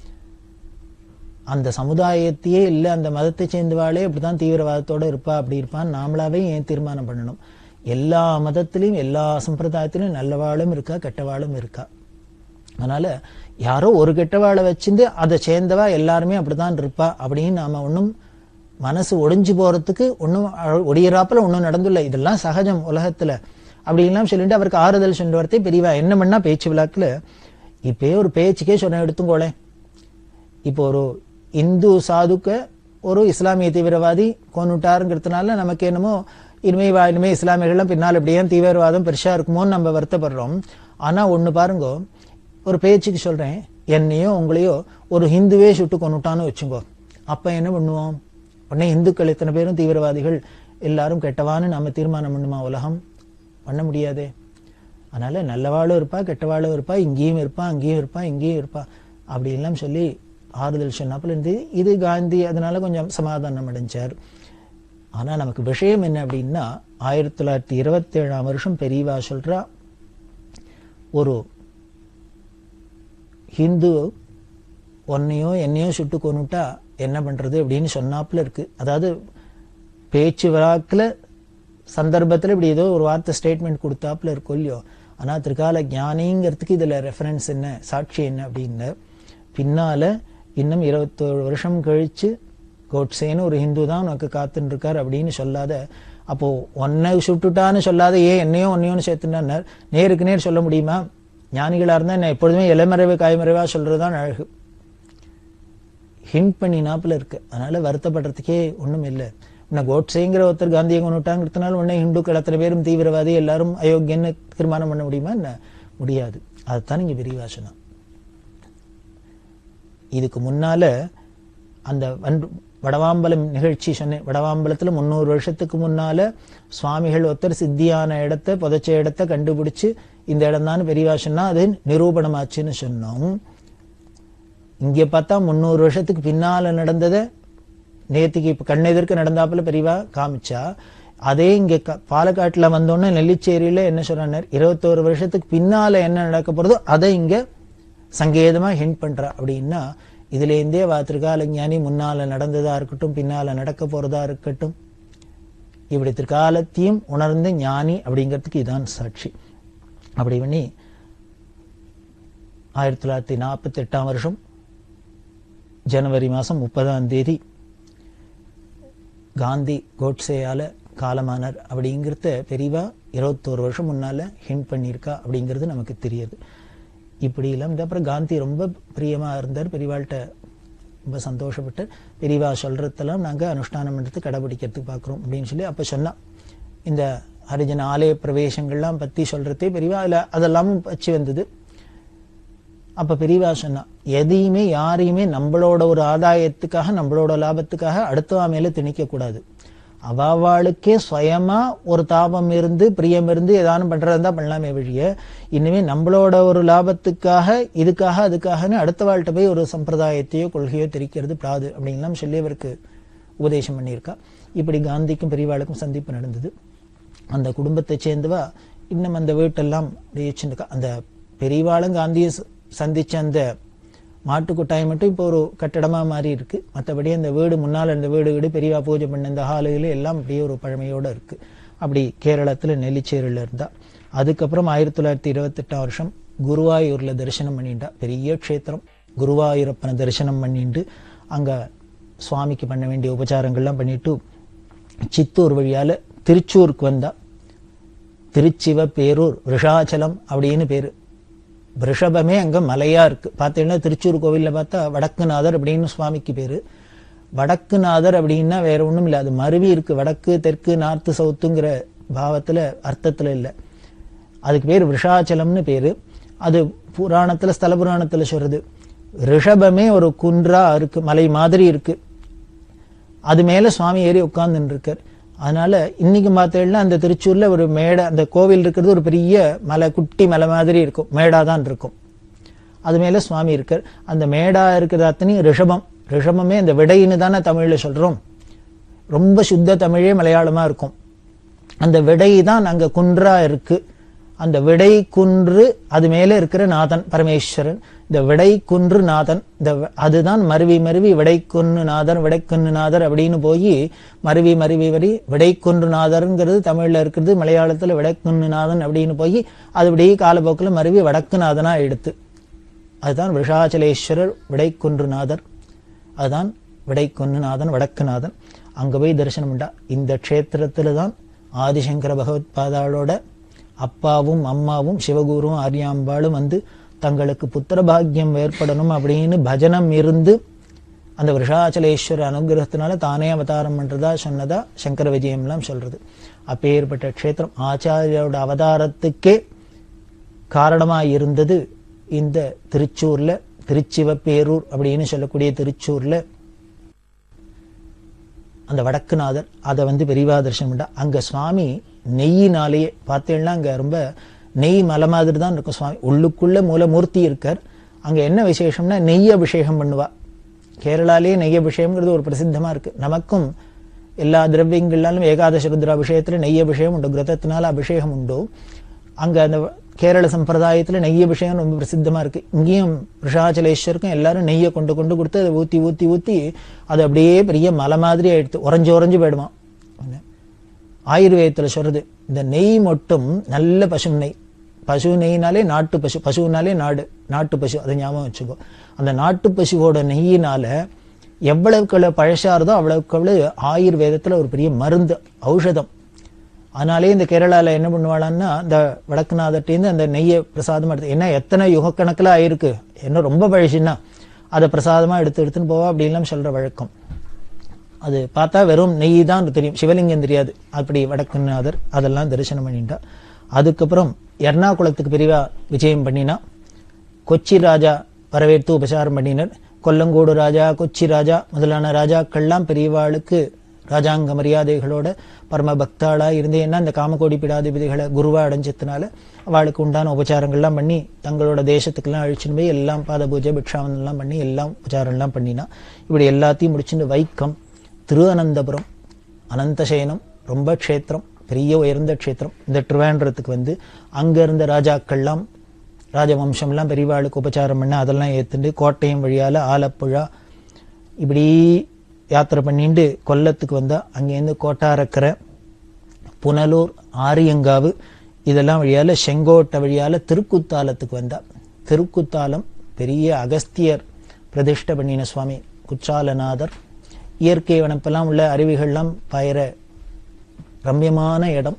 அந்த சமுதாயத்தையே இல்லை அந்த மதத்தை சேர்ந்தவாளே அப்படிதான் தீவிரவாதத்தோட இருப்பா அப்படி இருப்பான்னு நாமளாவே ஏன் தீர்மானம் பண்ணணும் எல்லா மதத்திலையும் எல்லா சம்பிரதாயத்திலும் நல்லவாளும் இருக்கா கெட்டவாளும் இருக்கா அதனால யாரோ ஒரு கெட்டவாளை வச்சிருந்து அதை சேர்ந்தவா எல்லாருமே அப்படிதான் இருப்பா அப்படின்னு நாம ஒன்றும் மனசு ஒடிஞ்சு போறதுக்கு ஒன்றும் ஒடியறாப்புல ஒன்றும் நடந்துள்ள இதெல்லாம் சகஜம் உலகத்துல அப்படின்லாம் சொல்லிட்டு அவருக்கு ஆறுதல் சொன்ன வார்த்தை பெரியவா என்ன பண்ணா பேச்சு விழாக்குல இப்பயே ஒரு பேச்சுக்கே சொன்ன எடுத்துக்கோளே இப்போ ஒரு இந்து சாதுக்க ஒரு இஸ்லாமிய தீவிரவாதி கொண்டுட்டாருங்கிறதுனால நமக்கு என்னமோ இனிமே வா- இனிமே இஸ்லாமியர்கள்லாம் பின்னால் இப்படியே தீவிரவாதம் பெருசா இருக்குமோன்னு நம்ம வருத்தப்படுறோம் ஆனா ஒண்ணு பாருங்க ஒரு பேச்சுக்கு சொல்றேன் என்னையோ உங்களையோ ஒரு ஹிந்துவே சுட்டு கொண்டுட்டான்னு வச்சுக்கோ அப்ப என்ன பண்ணுவோம் உடனே இந்துக்கள் இத்தனை பேரும் தீவிரவாதிகள் எல்லாரும் கெட்டவான்னு நம்ம தீர்மானம் பண்ணுமா உலகம் பண்ண முடியாதே அதனால நல்லவாளும் இருப்பா கெட்டவாளும் இருப்பா இங்கேயும் இருப்பா அங்கேயும் இருப்பா இங்கேயும் இருப்பா அப்படி எல்லாம் சொல்லி ஆறுதல் சொன்னாப்புல இருந்து இது காந்தி அதனால கொஞ்சம் சமாதானம் அடைஞ்சார் ஆனா நமக்கு விஷயம் என்ன அப்படின்னா ஆயிரத்தி தொள்ளாயிரத்தி இருபத்தி ஏழாம் வருஷம் பெரியவா சொல்றா ஒரு ஹிந்து உன்னையோ என்னையோ சுட்டு கொன்னுட்டா என்ன பண்றது அப்படின்னு சொன்னாப்புல இருக்கு அதாவது பேச்சு வழக்குல சந்தர்ப்பத்துல இப்படி ஏதோ ஒரு வார்த்தை ஸ்டேட்மெண்ட் கொடுத்தாப்புல இருக்கும் இல்லையோ ஆனா திருக்கால ஞானிங்கிறதுக்கு இதுல ரெஃபரன்ஸ் என்ன சாட்சி என்ன அப்படின்னு பின்னால இன்னும் இருபத்தோரு வருஷம் கழிச்சு கோட்சேன்னு ஒரு ஹிந்து தான் உனக்கு காத்துன்னு இருக்கார் அப்படின்னு சொல்லாத அப்போ உன்னை சுட்டுட்டான்னு சொல்லாத ஏன் என்னையோ உன்னையோன்னு சேர்த்துனார் நேருக்கு நேர் சொல்ல முடியுமா ஞானிகளா இருந்தா என்ன எப்பொழுதுமே இலைமறைவு காய்மறைவா சொல்றதுதான் அழகு ஹிண்ட் பண்ணினாப்புல இருக்கு அதனால வருத்தப்படுறதுக்கே ஒண்ணும் இல்லை உன்னை கோட்ஸேங்கிற ஒருத்தர் காந்தியை கொண்டுட்டாங்கிறதுனால உடனே இந்துக்கள் அத்தனை பேரும் தீவிரவாதி எல்லாரும் அயோக்கியன்னு தீர்மானம் பண்ண முடியுமா என்ன முடியாது அதுதான் இங்க விரிவாசனம் இதுக்கு முன்னால அந்த வன்- வடவாம்பலம் நிகழ்ச்சி சொன்னேன் வடவாம்பலத்துல முந்நூறு வருஷத்துக்கு முன்னால சுவாமிகள் ஒருத்தர் சித்தியான இடத்த புதைச்ச இடத்த கண்டுபிடிச்சு இந்த இடம் தான் பெரியவா சொன்னா அது நிரூபணமாச்சுன்னு சொன்னோம் இங்க பார்த்தா முந்நூறு வருஷத்துக்கு பின்னால நடந்ததை நேத்திக்கு இப்ப கண்ணெதிர்க்க நடந்தாப்புல பெரியவா காமிச்சா அதே இங்க க- பாலக்காட்டுல வந்தோடனே நெல்லிச்சேரியில என்ன சொன்னார் இருபத்தோரு வருஷத்துக்கு பின்னால என்ன நடக்க போறதோ அதை இங்க சங்கேதமா ஹிண்ட் பண்றா அப்படின்னா இதுல இருந்தே வா திருக்கால ஞானி முன்னால நடந்ததா இருக்கட்டும் பின்னால நடக்க போறதா இருக்கட்டும் இப்படி திருக்காலத்தையும் உணர்ந்த ஞானி அப்படிங்கிறதுக்கு இதான் சாட்சி அப்படி பண்ணி ஆயிரத்தி தொள்ளாயிரத்தி நாற்பத்தி எட்டாம் வருஷம் ஜனவரி மாசம் முப்பதாம் தேதி காந்தி கோட்சேயால காலமானார் அப்படிங்கிறத பெரியவா இருபத்தோரு வருஷம் முன்னால ஹிண்ட் பண்ணியிருக்கா அப்படிங்கிறது நமக்கு தெரியுது இப்படி எல்லாம் இந்த அப்புறம் காந்தி ரொம்ப பிரியமா இருந்தார் பெரியவாள்கிட்ட ரொம்ப சந்தோஷப்பட்டு பெரியவா சொல்றதெல்லாம் நாங்க அனுஷ்டானம் எடுத்து கடைபிடிக்கிறதுக்கு பார்க்குறோம் அப்படின்னு சொல்லி அப்ப சொன்னா இந்த ஹரிஜன ஆலய பிரவேசங்கள்லாம் பத்தி சொல்றதே பெரியவா அதுல அதெல்லாமும் வச்சு வந்தது அப்ப பெரியவா சொன்னா எதையுமே யாரையுமே நம்மளோட ஒரு ஆதாயத்துக்காக நம்மளோட லாபத்துக்காக அடுத்தவா மேல திணிக்க கூடாது அவாவாளுக்கே சுயமா ஒரு தாபம் இருந்து பிரியம் இருந்து ஏதானும் பண்றதா இருந்தா பண்ணலாமே வழிய இனிமே நம்மளோட ஒரு லாபத்துக்காக இதுக்காக அதுக்காகன்னு அடுத்த வாழ்கிட்ட போய் ஒரு சம்பிரதாயத்தையோ கொள்கையோ திரிக்கிறது பிராது அப்படின்லாம் சொல்லி அவருக்கு உபதேசம் பண்ணியிருக்கா இப்படி காந்திக்கும் பெரியவாளுக்கும் சந்திப்பு நடந்தது அந்த குடும்பத்தை சேர்ந்தவா இன்னும் அந்த வீட்டெல்லாம் அப்படியே வச்சுருக்கா அந்த பெரியவாளும் காந்தியை ச- சந்திச்ச அந்த மாட்டு கொட்டாய் மட்டும் இப்போ ஒரு கட்டடமா மாறி இருக்கு மற்றபடி அந்த வீடு முன்னால் இருந்த வீடு வீடு பெரியவா பூஜை பண்ண இந்த ஹாலுகள் எல்லாம் அப்படியே ஒரு பழமையோட இருக்கு அப்படி கேரளத்துல நெல்லிச்சேரியில் இருந்தா அதுக்கப்புறம் ஆயிரத்தி தொள்ளாயிரத்தி இருபத்தெட்டாம் வருஷம் குருவாயூர்ல தரிசனம் பண்ணிட்டா பெரிய க்ஷேத்திரம் குருவாயூரப்பனை தரிசனம் பண்ணிட்டு அங்க சுவாமிக்கு பண்ண வேண்டிய உபச்சாரங்கள்லாம் பண்ணிட்டு சித்தூர் வழியால திருச்சூருக்கு வந்தா திருச்சிவ பேரூர் ரிஷாச்சலம் அப்படின்னு பேரு ரிஷபமே அங்க மலையா இருக்கு பார்த்தீங்கன்னா திருச்சூர் கோவில்ல பார்த்தா வடக்குநாதர் அப்படின்னு சுவாமிக்கு பேரு வடக்குநாதர் அப்படின்னா வேற ஒண்ணும் இல்ல அது மருவி இருக்கு வடக்கு தெற்கு நார்த்து சவுத்துங்கிற பாவத்துல அர்த்தத்துல இல்ல அதுக்கு பேர் விஷாச்சலம்னு பேரு அது புராணத்துல ஸ்தல புராணத்துல சொல்றது ரிஷபமே ஒரு குன்றா இருக்கு மலை மாதிரி இருக்கு அது மேல சுவாமி ஏறி உட்கார்ந்துட்டு இருக்கார் அதனால இன்னைக்கு பார்த்தீங்கன்னா அந்த திருச்சூர்ல ஒரு மேடை அந்த கோவில் இருக்கிறது ஒரு பெரிய மலை குட்டி மலை மாதிரி இருக்கும் மேடா தான் இருக்கும் அது மேல சுவாமி இருக்கார் அந்த மேடா இருக்கிறது அத்தனையும் ரிஷபம் ரிஷபமே அந்த விடைன்னு தானே தமிழ்ல சொல்றோம் ரொம்ப சுத்த தமிழே மலையாளமா இருக்கும் அந்த விடை தான் அங்க குன்றா இருக்கு அந்த விடை குன்று அது மேல இருக்கிற நாதன் பரமேஸ்வரன் இந்த விடை குன்று நாதன் இந்த வ- அதுதான் மருவி மருவி விடை குன்று நாதர் விடை குன்று நாதர் அப்படின்னு போய் மருவி மருவி வரி விடை குன்று நாதர்ங்கிறது தமிழ்ல இருக்கிறது மலையாளத்துல விடை குன்று நாதன் அப்படின்னு போய் அது அப்படியே காலப்போக்குல மருவி வடக்கு நாதனா எடுத்து அதுதான் விஷாச்சலேஸ்வரர் விடைக்குன்றுநாதர் அதுதான் விடைக்குன்றுநாதன் வடக்குநாதன் அங்க போய் தரிசனம் உண்டா இந்த க்ஷேத்திரத்துல தான் ஆதிசங்கர பகவத் பாதாளோட அப்பாவும் அம்மாவும் சிவகுருவும் ஆரியாம்பாளும் வந்து தங்களுக்கு புத்திர பாக்கியம் ஏற்படணும் அப்படின்னு பஜனம் இருந்து அந்த விஷாச்சலேஸ்வர அனுகிரகத்தினால தானே அவதாரம் பண்றதா சொன்னதா சங்கர விஜயம்லாம் சொல்றது அப்பேற்பட்ட க்ஷேத்திரம் ஆச்சாரியோட அவதாரத்துக்கே காரணமா இருந்தது இந்த திருச்சூர்ல திருச்சிவப்பேரூர் அப்படின்னு சொல்லக்கூடிய திருச்சூர்ல அந்த வடக்குநாதர் அதை வந்து பெரியவா தரிசனம் பண்ணா அங்க சுவாமி நெய்யினாலேயே பார்த்தீங்கன்னா அங்க ரொம்ப நெய் மலை மாதிரி தான் இருக்கும் சுவாமி உள்ளுக்குள்ள மூலமூர்த்தி இருக்கார் அங்க என்ன விசேஷம்னா நெய் அபிஷேகம் பண்ணுவா கேரளாலேயே நெய் அபிஷேகம்ங்கிறது ஒரு பிரசித்தமா இருக்கு நமக்கும் எல்லா திரவியங்களாலும் ஏகாதச ருத்ராபிஷேகத்துல நெய் அபிஷேகம் உண்டு கிரதத்தினால அபிஷேகம் உண்டு அங்க அந்த கேரள சம்பிரதாயத்துல நெய் அபிஷேகம் ரொம்ப பிரசித்தமா இருக்கு இங்கேயும் ரிஷாச்சலேஸ்வருக்கும் எல்லாரும் நெய்யை கொண்டு கொண்டு கொடுத்து அதை ஊத்தி ஊத்தி ஊத்தி அது அப்படியே பெரிய மலை மாதிரி ஆயிடுத்து உறைஞ்சு உறைஞ்சு போயிடுமா ஆயுர்வேதத்துல சொல்றது இந்த நெய் மட்டும் நல்ல பசு நெய் பசு நெய்னாலே நாட்டு பசு பசுனாலே நாடு நாட்டு பசு அதை ஞாபகம் வச்சுக்கோ அந்த நாட்டு பசுவோட நெய்யினால எவ்வளவுக்கு எவ்வளவு பழசாருதோ அவ்வளவுக்கு அவ்வளவு ஆயுர்வேதத்துல ஒரு பெரிய மருந்து ஔஷதம் அதனாலே இந்த கேரளால என்ன பண்ணுவாளான்னா இந்த வடக்குநாதர்ட்டேருந்து அந்த நெய்யை பிரசாதமா எடுத்து ஏன்னா எத்தனை யுகக்கணக்கில் ஆயிருக்கு என்ன ரொம்ப பழசுன்னா அதை பிரசாதமா எடுத்து எடுத்துன்னு போவா அப்படின்லாம் சொல்ற வழக்கம் அது பார்த்தா வெறும் நெய் தான் தெரியும் சிவலிங்கம் தெரியாது அப்படி வடக்குநாதர் அதெல்லாம் தரிசனம் பண்ணிட்டா அதுக்கப்புறம் எர்ணாகுளத்துக்கு பிரிவா விஜயம் பண்ணினா கொச்சி ராஜா வரவேற்று உபசாரம் பண்ணினர் கொல்லங்கோடு ராஜா கொச்சி ராஜா முதலான ராஜாக்கள்லாம் பெரியவாளுக்கு ராஜாங்க மரியாதைகளோட பரம பக்தாளா இருந்து ஏன்னா இந்த காமகோடி பீடாதிபதிகளை குருவா அடைஞ்சதுனால அவளுக்கு உண்டான உபச்சாரங்கள்லாம் பண்ணி தங்களோட தேசத்துக்கெல்லாம் அழிச்சுன்னு போய் எல்லாம் பாத பூஜை பிக்ஷாவனம் எல்லாம் பண்ணி எல்லாம் உபச்சாரம் எல்லாம் பண்ணினா இப்படி எல்லாத்தையும் முடிச்சுட்டு வைக்கம் திருஅனந்தபுரம் அனந்தசயனம் ரொம்ப க்ஷேத்திரம் பெரிய உயர்ந்த க்ஷேத்திரம் இந்த திருவேண்டரத்துக்கு வந்து அங்க இருந்த ராஜாக்கள்லாம் ராஜவம்சம்லாம் பெரியவாளுக்கு உபச்சாரம் பண்ண அதெல்லாம் ஏத்துண்டு கோட்டையம் வழியால ஆலப்புழா இப்படி யாத்திரை பண்ணிட்டு கொல்லத்துக்கு வந்தா அங்கேருந்து கோட்டாரக்கரை புனலூர் ஆரியங்காவு இதெல்லாம் வழியால செங்கோட்டை வழியால திருக்குத்தாலத்துக்கு வந்தா திருக்குத்தாலம் பெரிய அகஸ்தியர் பிரதிஷ்டை பண்ணின சுவாமி குற்றாலநாதர் இயற்கை வனப்பெல்லாம் உள்ள அருவிகள்லாம் பயிர ரம்யமான இடம்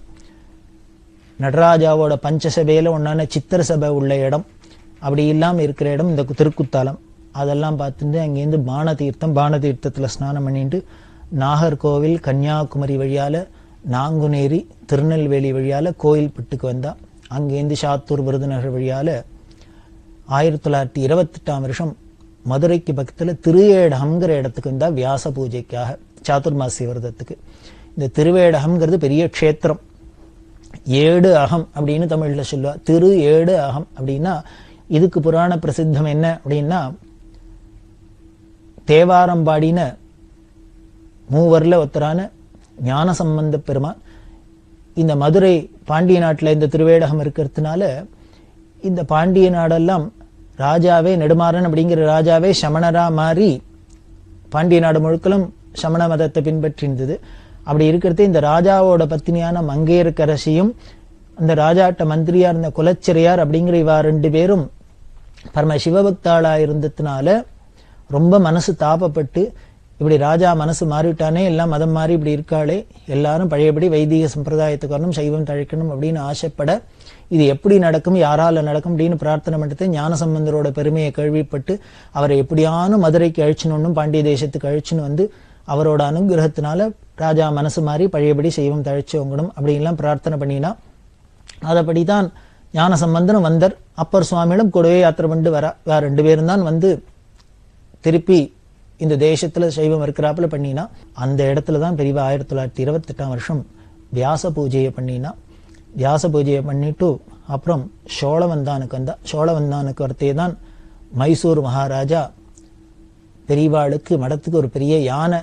நடராஜாவோட பஞ்சசபையில ஒன்னான சித்திர சபை உள்ள இடம் அப்படி இல்லாம இருக்கிற இடம் இந்த திருக்குத்தாலம் அதெல்லாம் பார்த்துட்டு அங்கேருந்து பான தீர்த்தம் பான தீர்த்தத்துல ஸ்நானம் பண்ணிட்டு நாகர்கோவில் கன்னியாகுமரி வழியால நாங்குநேரி திருநெல்வேலி வழியால கோயில்பட்டுக்கு வந்தா அங்கேருந்து சாத்தூர் விருதுநகர் வழியால ஆயிரத்தி தொள்ளாயிரத்தி இருபத்தெட்டாம் வருஷம் மதுரைக்கு பக்கத்துல திருவேடகம்ங்கிற இடத்துக்கு வந்தா வியாச பூஜைக்காக சாதுர்மாசி விரதத்துக்கு இந்த திருவேடகம்ங்கிறது பெரிய க்ஷேத்திரம் ஏடு அகம் அப்படின்னு தமிழ்ல சொல்லுவா திரு ஏடு அகம் அப்படின்னா இதுக்கு புராண பிரசித்தம் என்ன அப்படின்னா தேவாரம் பாடின மூவர்ல ஒருத்தரான ஞான சம்பந்த பெருமான் இந்த மதுரை பாண்டிய நாட்டுல இந்த திருவேடகம் இருக்கிறதுனால இந்த பாண்டிய நாடெல்லாம் ராஜாவே நெடுமாறன் அப்படிங்கிற ராஜாவே சமணரா மாறி பாண்டிய நாடு முழுக்களும் சமண மதத்தை பின்பற்றிருந்தது அப்படி இருக்கிறது இந்த ராஜாவோட பத்தினியான மங்கையர்க்கரசியும் அந்த ராஜாட்ட மந்திரியா இருந்த குலச்சிறையார் அப்படிங்கிற இவா ரெண்டு பேரும் பரம சிவபக்தாளா இருந்ததுனால ரொம்ப மனசு தாபப்பட்டு இப்படி ராஜா மனசு மாறிவிட்டானே எல்லாம் மதம் மாறி இப்படி இருக்காளே எல்லாரும் பழையபடி வைதிக சம்பிரதாயத்துக்கு வரணும் சைவம் தழைக்கணும் அப்படின்னு ஆசைப்பட இது எப்படி நடக்கும் யாரால நடக்கும் அப்படின்னு பிரார்த்தனை பண்ணிட்டு ஞானசம்பந்தரோட பெருமையை கேள்விப்பட்டு அவரை எப்படியானும் மதுரைக்கு அழிச்சணும்னும் பாண்டிய தேசத்துக்கு அழிச்சுன்னு வந்து அவரோட அனுகிரகத்தினால ராஜா மனசு மாறி பழையபடி சைவம் தழைச்சவங்கணும் அப்படின்லாம் பிரார்த்தனை பண்ணினா அதபடிதான் ஞான சம்பந்தனும் வந்தர் அப்பர் சுவாமியிடம் கூடவே யாத்திரை பண்ணிட்டு வரா வேற ரெண்டு பேரும் தான் வந்து திருப்பி இந்த தேசத்துல சைவம் இருக்கிறாப்புல பண்ணினா அந்த இடத்துல தான் பெரியவா ஆயிரத்தி தொள்ளாயிரத்தி இருபத்தி எட்டாம் வருஷம் வியாச பூஜையை பண்ணினா வியாச பூஜையை பண்ணிட்டு அப்புறம் சோழவந்தானுக்கு வந்தா சோழவந்தானுக்கு வரத்தே தான் மைசூர் மகாராஜா பெரியவாளுக்கு மடத்துக்கு ஒரு பெரிய யானை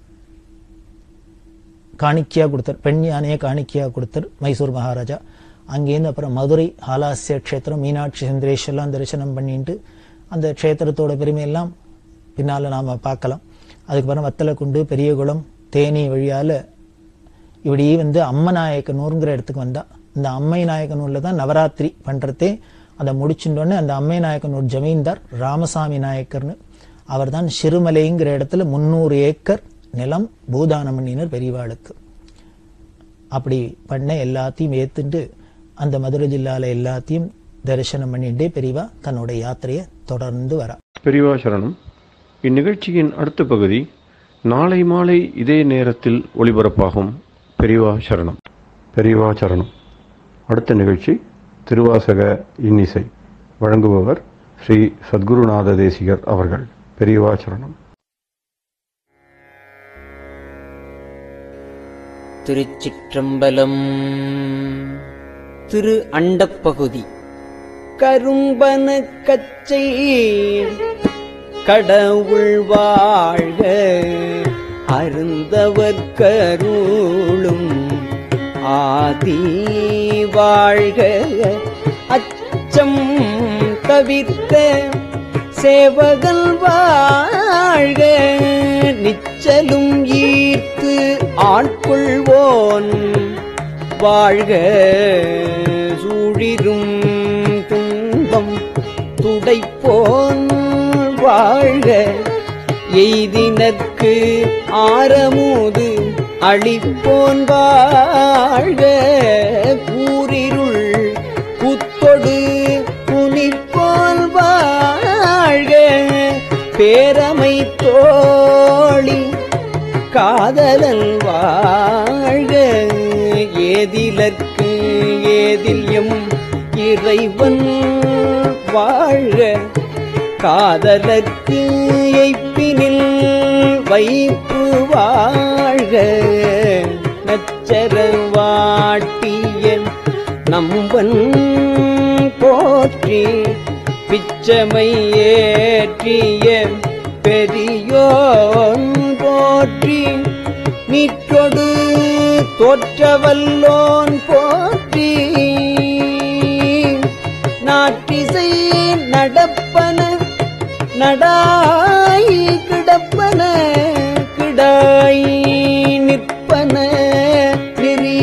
காணிக்கையா கொடுத்தார் பெண் யானையை காணிக்கையா கொடுத்தார் மைசூர் மகாராஜா அங்கேருந்து அப்புறம் மதுரை ஆலாசிய க்ஷேத்திரம் மீனாட்சி சுந்தரேஸ்வரெல்லாம் தரிசனம் பண்ணிட்டு அந்த க்ஷேத்திரத்தோட பெருமையெல்லாம் பின்னால நாம பார்க்கலாம் அதுக்கப்புறம் வத்தலக்குண்டு பெரியகுளம் தேனி வழியால இப்படி வந்து அம்மநாயக்கனூருங்கிற இடத்துக்கு வந்தா இந்த அம்மை நாயக்கனூர்ல தான் நவராத்திரி பண்றதே அதை முடிச்சுட்டோன்னே அந்த அம்மை நாயக்கனூர் ஜமீன்தார் ராமசாமி நாயக்கர்னு அவர் தான் சிறுமலைங்கிற இடத்துல முந்நூறு ஏக்கர் நிலம் பூதானம் பண்ணினர் பெரியவாளுக்கு அப்படி பண்ண எல்லாத்தையும் ஏத்துண்டு அந்த மதுரை ஜில்லால எல்லாத்தையும் தரிசனம் பண்ணிட்டே பெரியவா தன்னோட யாத்திரையை தொடர்ந்து வரா பெரியவா சரணம் இந்நிகழ்ச்சியின் அடுத்த பகுதி நாளை மாலை இதே நேரத்தில் ஒளிபரப்பாகும் பெரியவா சரணம் பெரியவா சரணம் அடுத்த நிகழ்ச்சி திருவாசக இன்னிசை வழங்குபவர் ஸ்ரீ சத்குருநாத தேசிகர் அவர்கள் பெரியவா சரணம் திருச்சிற்றம்பலம் திரு அண்டப்பகுதி கரும்பன கச்சை கடவுள் வாழ்க அருந்தவர் கருளும் ஆதி வாழ்க அச்சம் தவிர்த்த சேவகல் வாழ்க நிச்சலும் ஈர்த்து ஆட்கொள்வோன் வாழ்க சூழிரும் துன்பம் துடைப்போன் வாழ்க எய்தினர்க்கு ஆரமுது அளிப்போன் வாழ்க கூரிருள் புத்தொடு புனிப்போன் வாழ்க பேரமை தோழி காதலன் வாழ்க ஏதிலற்கு ஏதில்யம் இறைவன் வாழ்க காதலர்க்கு எய்ப்பினில் வைப்பு வாழ்க நச்சர வாட்டியன் நம்பன் போற்றி பிச்சமை ஏற்றிய பெரியோன் போற்றி நீற்றொடு தோற்றவல்லோன் போற்றி நாட்டிசை நடப்பன நடாய் கிடப்பன கிடாய் நிற்பன நெறி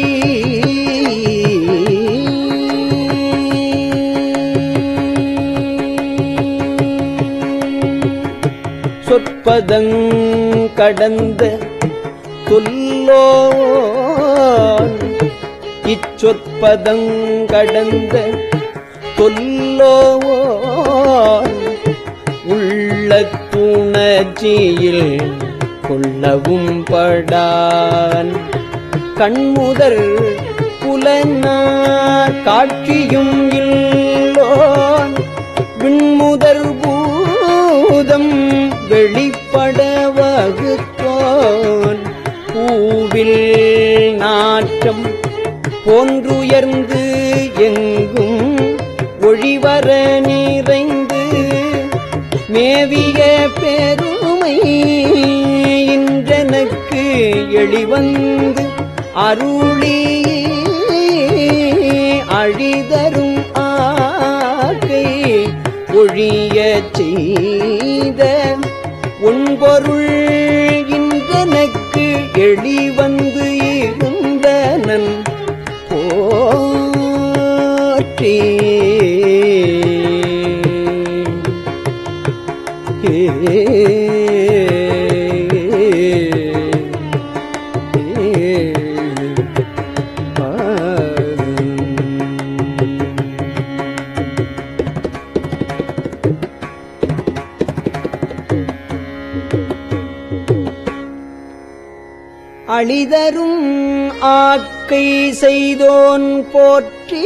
சொற்பதங் கடந்த தொல்லோன் இச்சொற்பதங் கடந்த தொல்லோன் உள்ள துணர்ச்சியில் கொள்ளவும் படான் கண்முதல் புலனார் காட்சியும் இல்லோன் விண்முதல் பூதம் வெளிப்பட வகுத்தோன் பூவில் நாற்றம் போன்றுயர்ந்து எங்கும் ஒழிவர நிறைந்து மேவிய பெருமை இன்றனக்கு எளிவந்து அருளி அழிதரும் ஆக்கை ஒழியச் செய்த உன்பொருள் இன்றனக்கு எளிவந்து இருந்தனன் போற்றி அழிதரும் ஆக்கை செய்தோன் போற்றி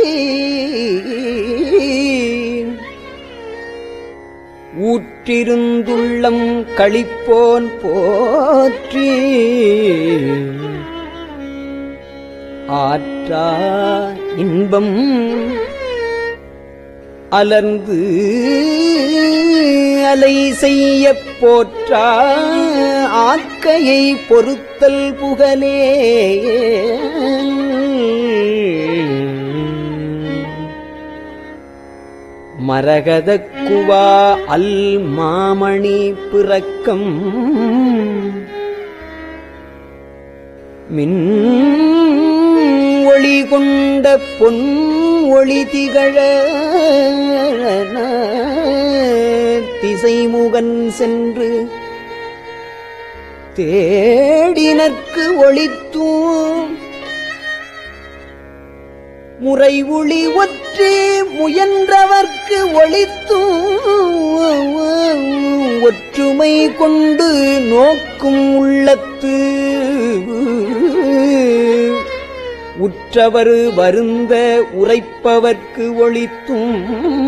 ஊற்றிருந்துள்ளம் களிப்போன் போற்றி ஆற்றா இன்பம் அலர்ந்து அலை செய்ய போற்றா ஆக்கையை பொறுத்தல் புகழே மரகதக் குவா அல் மாமணி பிறக்கம் மின் ஒளி கொண்ட பொன் ஒளி திகழ திசைமுகன் சென்று தேடினர்க்கு ஒளித்தூம் முறை ஒளி ஒற்றே முயன்றவர்க்கு ஒளித்தும் ஒற்றுமை கொண்டு நோக்கும் உள்ளத்து உற்றவர் வருந்த உரைப்பவர்க்கு ஒளித்தும்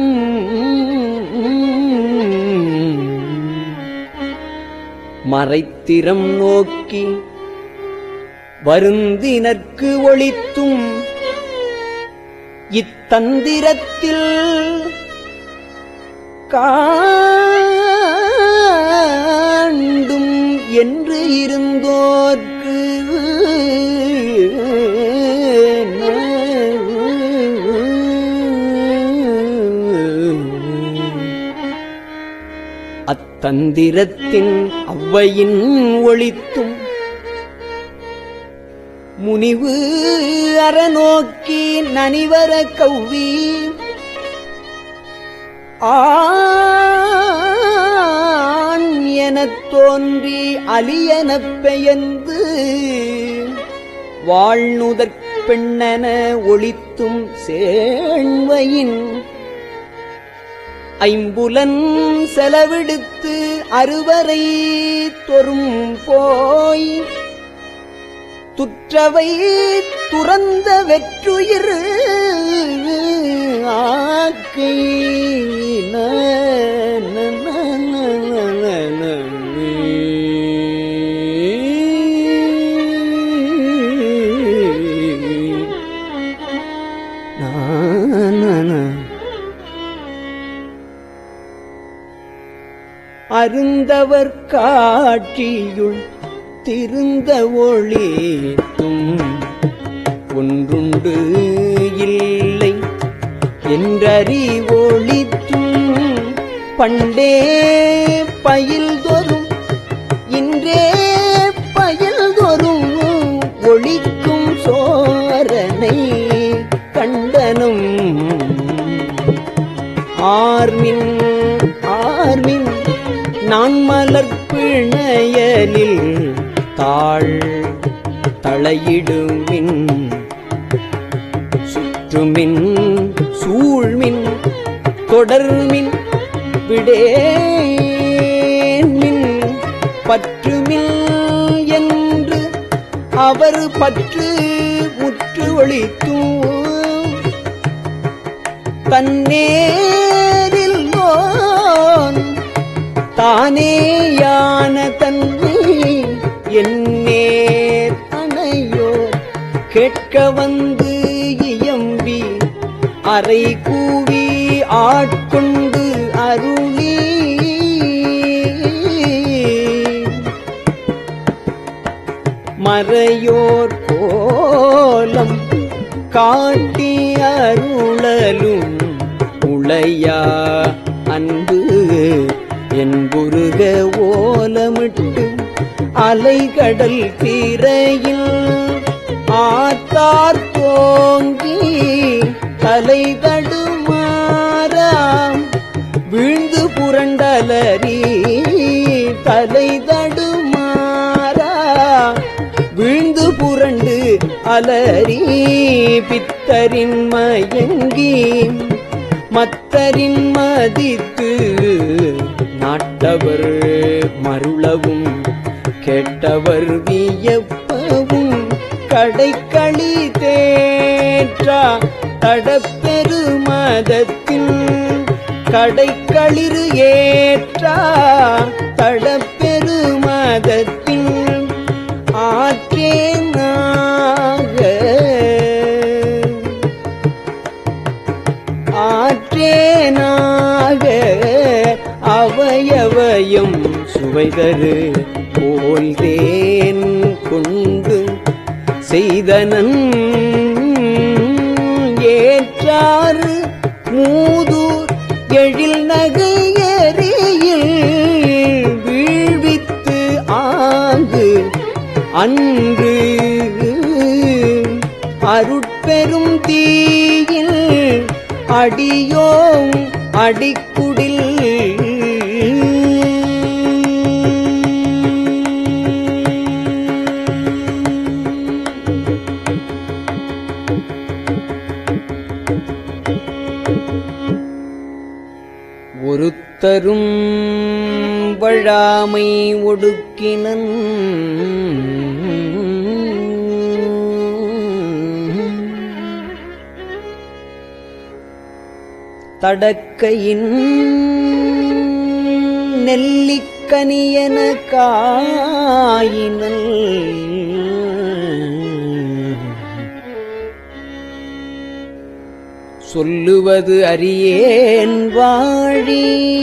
மறைத்திறம் நோக்கி வருந்தினர்க்கு ஒளித்தும் இத்தந்திரத்தில் காண்டும் என்று இருந்தோர்க்கு அத்தந்திரத்தின் அவ்வையின் ஒளித்தும் முனிவு அறநோக்கி நனிவர கவ்வி ஆண் எனத் தோன்றி அலியனப் பெயர்ந்து வாழ்நுதற் பெண்ணென ஒளித்தும் சேண்மையின் ஐம்புலன் செலவிடுத்து அறுவரை தொறும் போய் துற்றவை துறந்த வெற்றுயிர் ஆக்கை அருந்தவர் காட்சியுள் திருந்த ஒளித்தும் ஒன்றுண்டு இல்லை என்றறிவொளித்தும் பண்டே பயில்தொரும் இன்றே பயில்தொரும் ஒளிக்கும் சோரனை கண்டனும் ஆர்மின் ஆர்மின் நான் மலர்பிணையலில் தாழ் தளையிடுமின் சுற்றுமின் சூழ்மின் தொடர்மின் விடேமின் பற்றுமில் என்று அவர் பற்று முற்று ஒளித்தூம் தன்னேரில் நோன் தானேயான தன்மை என்னேர் அணையோ கேட்க வந்து இயம்பி அறை கூவி ஆட்கொண்டு அருளி மறையோர் கோலம் காட்டி அருளலும் உளையா அன்பு என்புருக ஓலமிட்டு அலைகடல் தீரையில் ஆத்தார் தோங்கி தலை தடுமாறாம் வீழ்ந்து புரண்டலரி தலை தடுமாறா வீழ்ந்து புரண்டு அலறி பித்தரின் மயங்கி மத்தரின் மதித்து நாட்டவர் மருளவும் கேட்டவர் வியப்பவும் கடைக்களி தேற்றா தடப்பெருமதத்தின் கடைக்களிறு ஏற்றா தடப்பெருமதத்தின் ஆற்றேனாக ஆற்றேனாக அவயவயம் சுவைதரு போல்தேன் கொண்டு செய்தனன் ஏற்றாறு மூதூர் எழில் நகையறியில் வீழ்வித்து ஆங்கு அன்று அருட்பெரும் தீயில் அடியோம் அடிக்குடில் தரும் வழாமை ஒடுக்கினன் தடக்கையின் நெல்லிக்கனியன காயினல் சொல்லுவது அறியேன் வாழி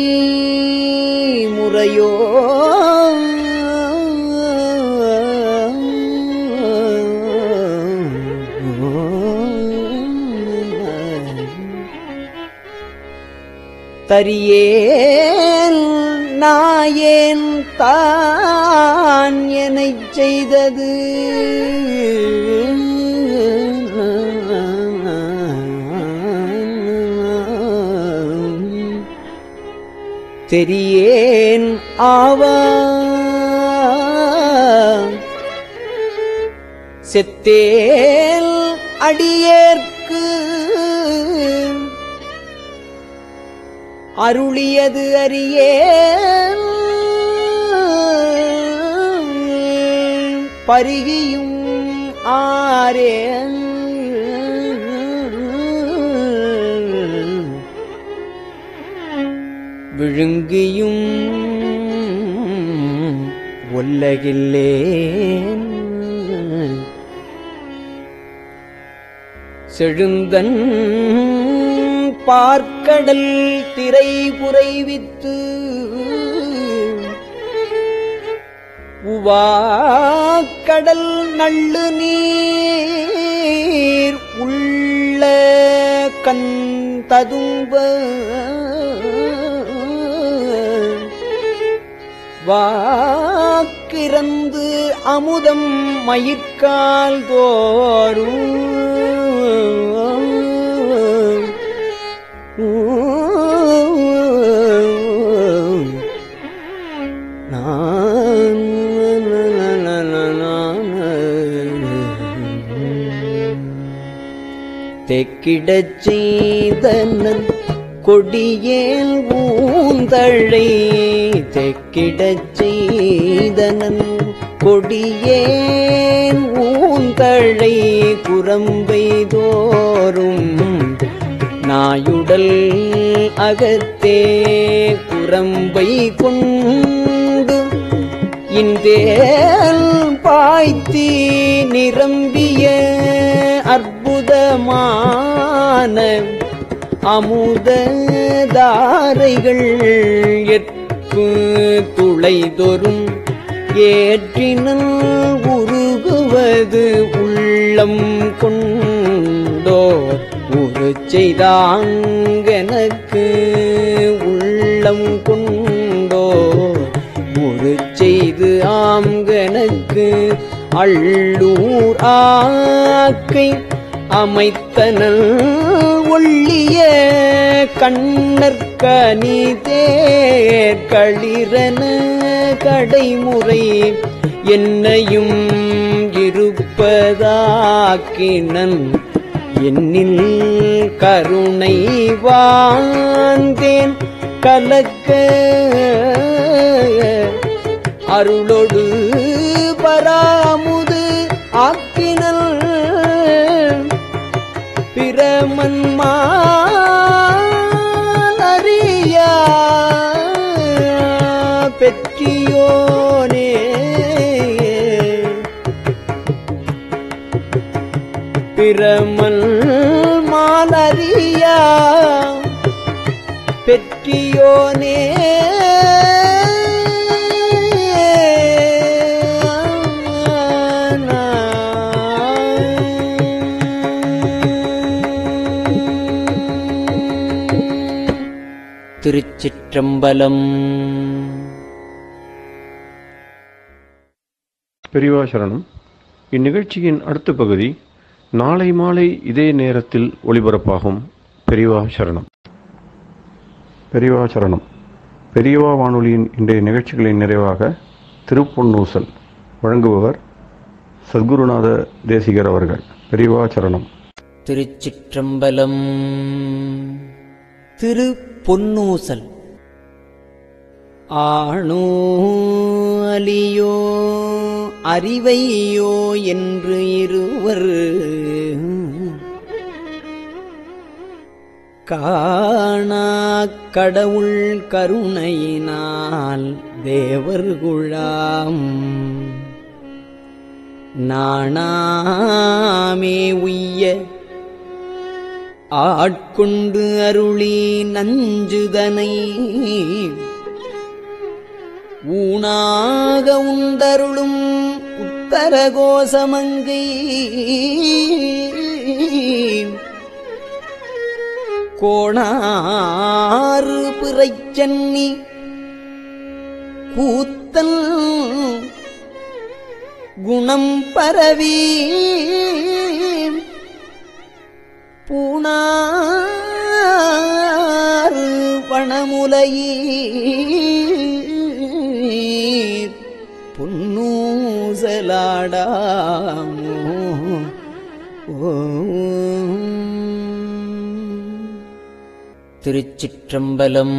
முறையோ தரியேன் நாயேன் தான் எனச் செய்தது தெரியேன் ஆவா செத்தேல் அடியேற்கு அருளியது அறியேன் பருகியும் ஆரேன் விழுங்கியும் ஒல்லகில்லேன் செழுந்தன் பார்க்கடல் திரை புரைவித்து உவாக்கடல் நள்ளு நீர் உள்ள கண் ததும்ப வாக்கிறந்து அமுதம் மயிர்கால் தோறும் தெக்கிடச் செய்தனன் கொடியேல் ஊந்தழை தெக்கிடச் செய்தனன் கொடியேன் ஊந்தழை குரம்பை தோறும் நாயுடல் அகத்தே குரம்பை கொண்டு இந்தேல் பாய்த்தி நிரம்பிய அற்புதமான அமுத தாரைகள் எற்பு துளைதொரும் ஏற்றினல் உருகுவது உள்ளம் கொண்டோர் உரு செய்தாங்கனக்கு உள்ளம் கொண்டோர் உரு செய்து ஆம்கனக்கு அள்ளூர் ஆக்கை அமைத்தனல் ஒள்ளிய கண்ணற்கனி தேர் களிரன கடைமுறை என்னையும் இருப்பதாக்கினன் என்னில் கருணை வாழ்ந்தேன் கலக்க அருளொடு பராமுது ஆக்கினல் பிரமன்மாரியா பெற்றியோனே பிரமன் மாலரியா பெற்றியோனே திருச்சிற்றம்பலம் பெரியவா சரணம் இந்நிகழ்ச்சியின் அடுத்த பகுதி நாளை மாலை இதே நேரத்தில் ஒளிபரப்பாகும் பெரியவா சரணம் பெரியவா சரணம் பெரியவா வானொலியின் இன்றைய நிகழ்ச்சிகளின் நிறைவாக திருப்பொன்னூசல் வழங்குபவர் சத்குருநாத தேசிகர் அவர்கள் பெரியவா சரணம் திருச்சிற்றம்பலம் திரு பொன்னூசல் ஆணோ அலியோ அறிவையோ என்று இருவர் காணா கடவுள் கருணையினால் தேவர்குழாம் நாணாமே உய்ய ஆட்கொண்டு அருளி நஞ்சுதனை ஊனாக உண்டருளும் உத்தரகோசமங்கை கோணாறு பிறைச்சன்னி கூத்தன் குணம் பரவி பூணாறு பணமுலையீர் புன்னூசலாடாமோ திருச்சிற்றம்பலம்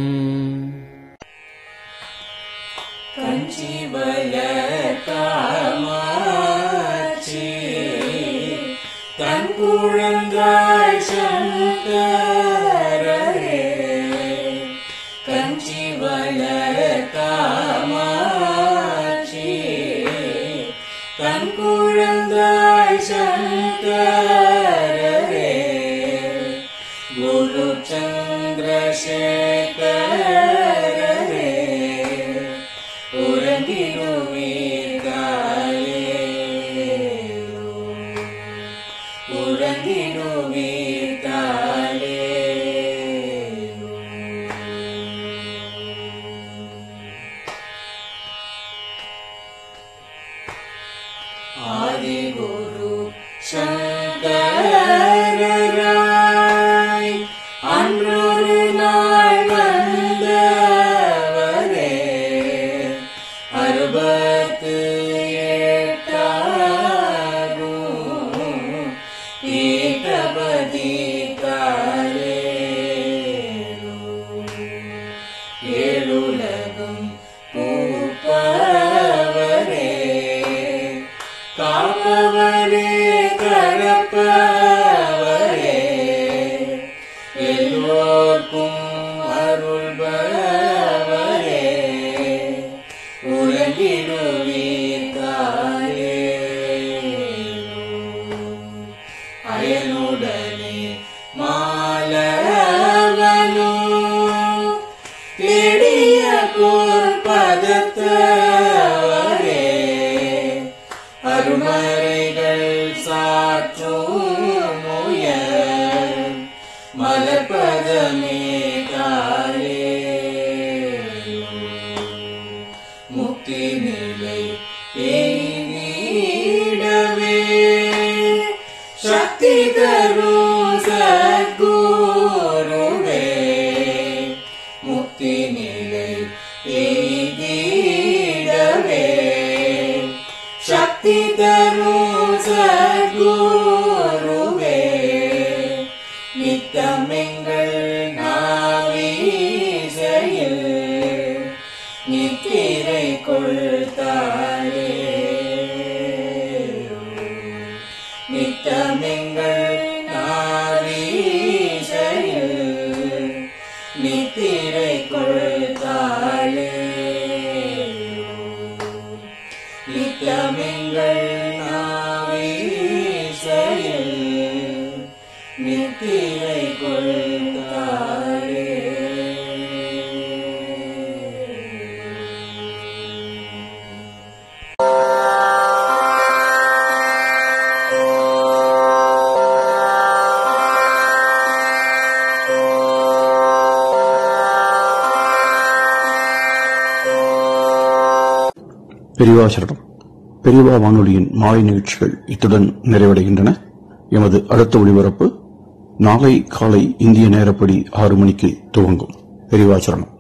பெரியவா சரணம் பெரியவா வானொலியின் மாலை நிகழ்ச்சிகள் இத்துடன் நிறைவடைகின்றன எமது அடுத்த ஒளிபரப்பு நாளை காலை இந்திய நேரப்படி ஆறு மணிக்கு துவங்கும் பெரியவா சரணம்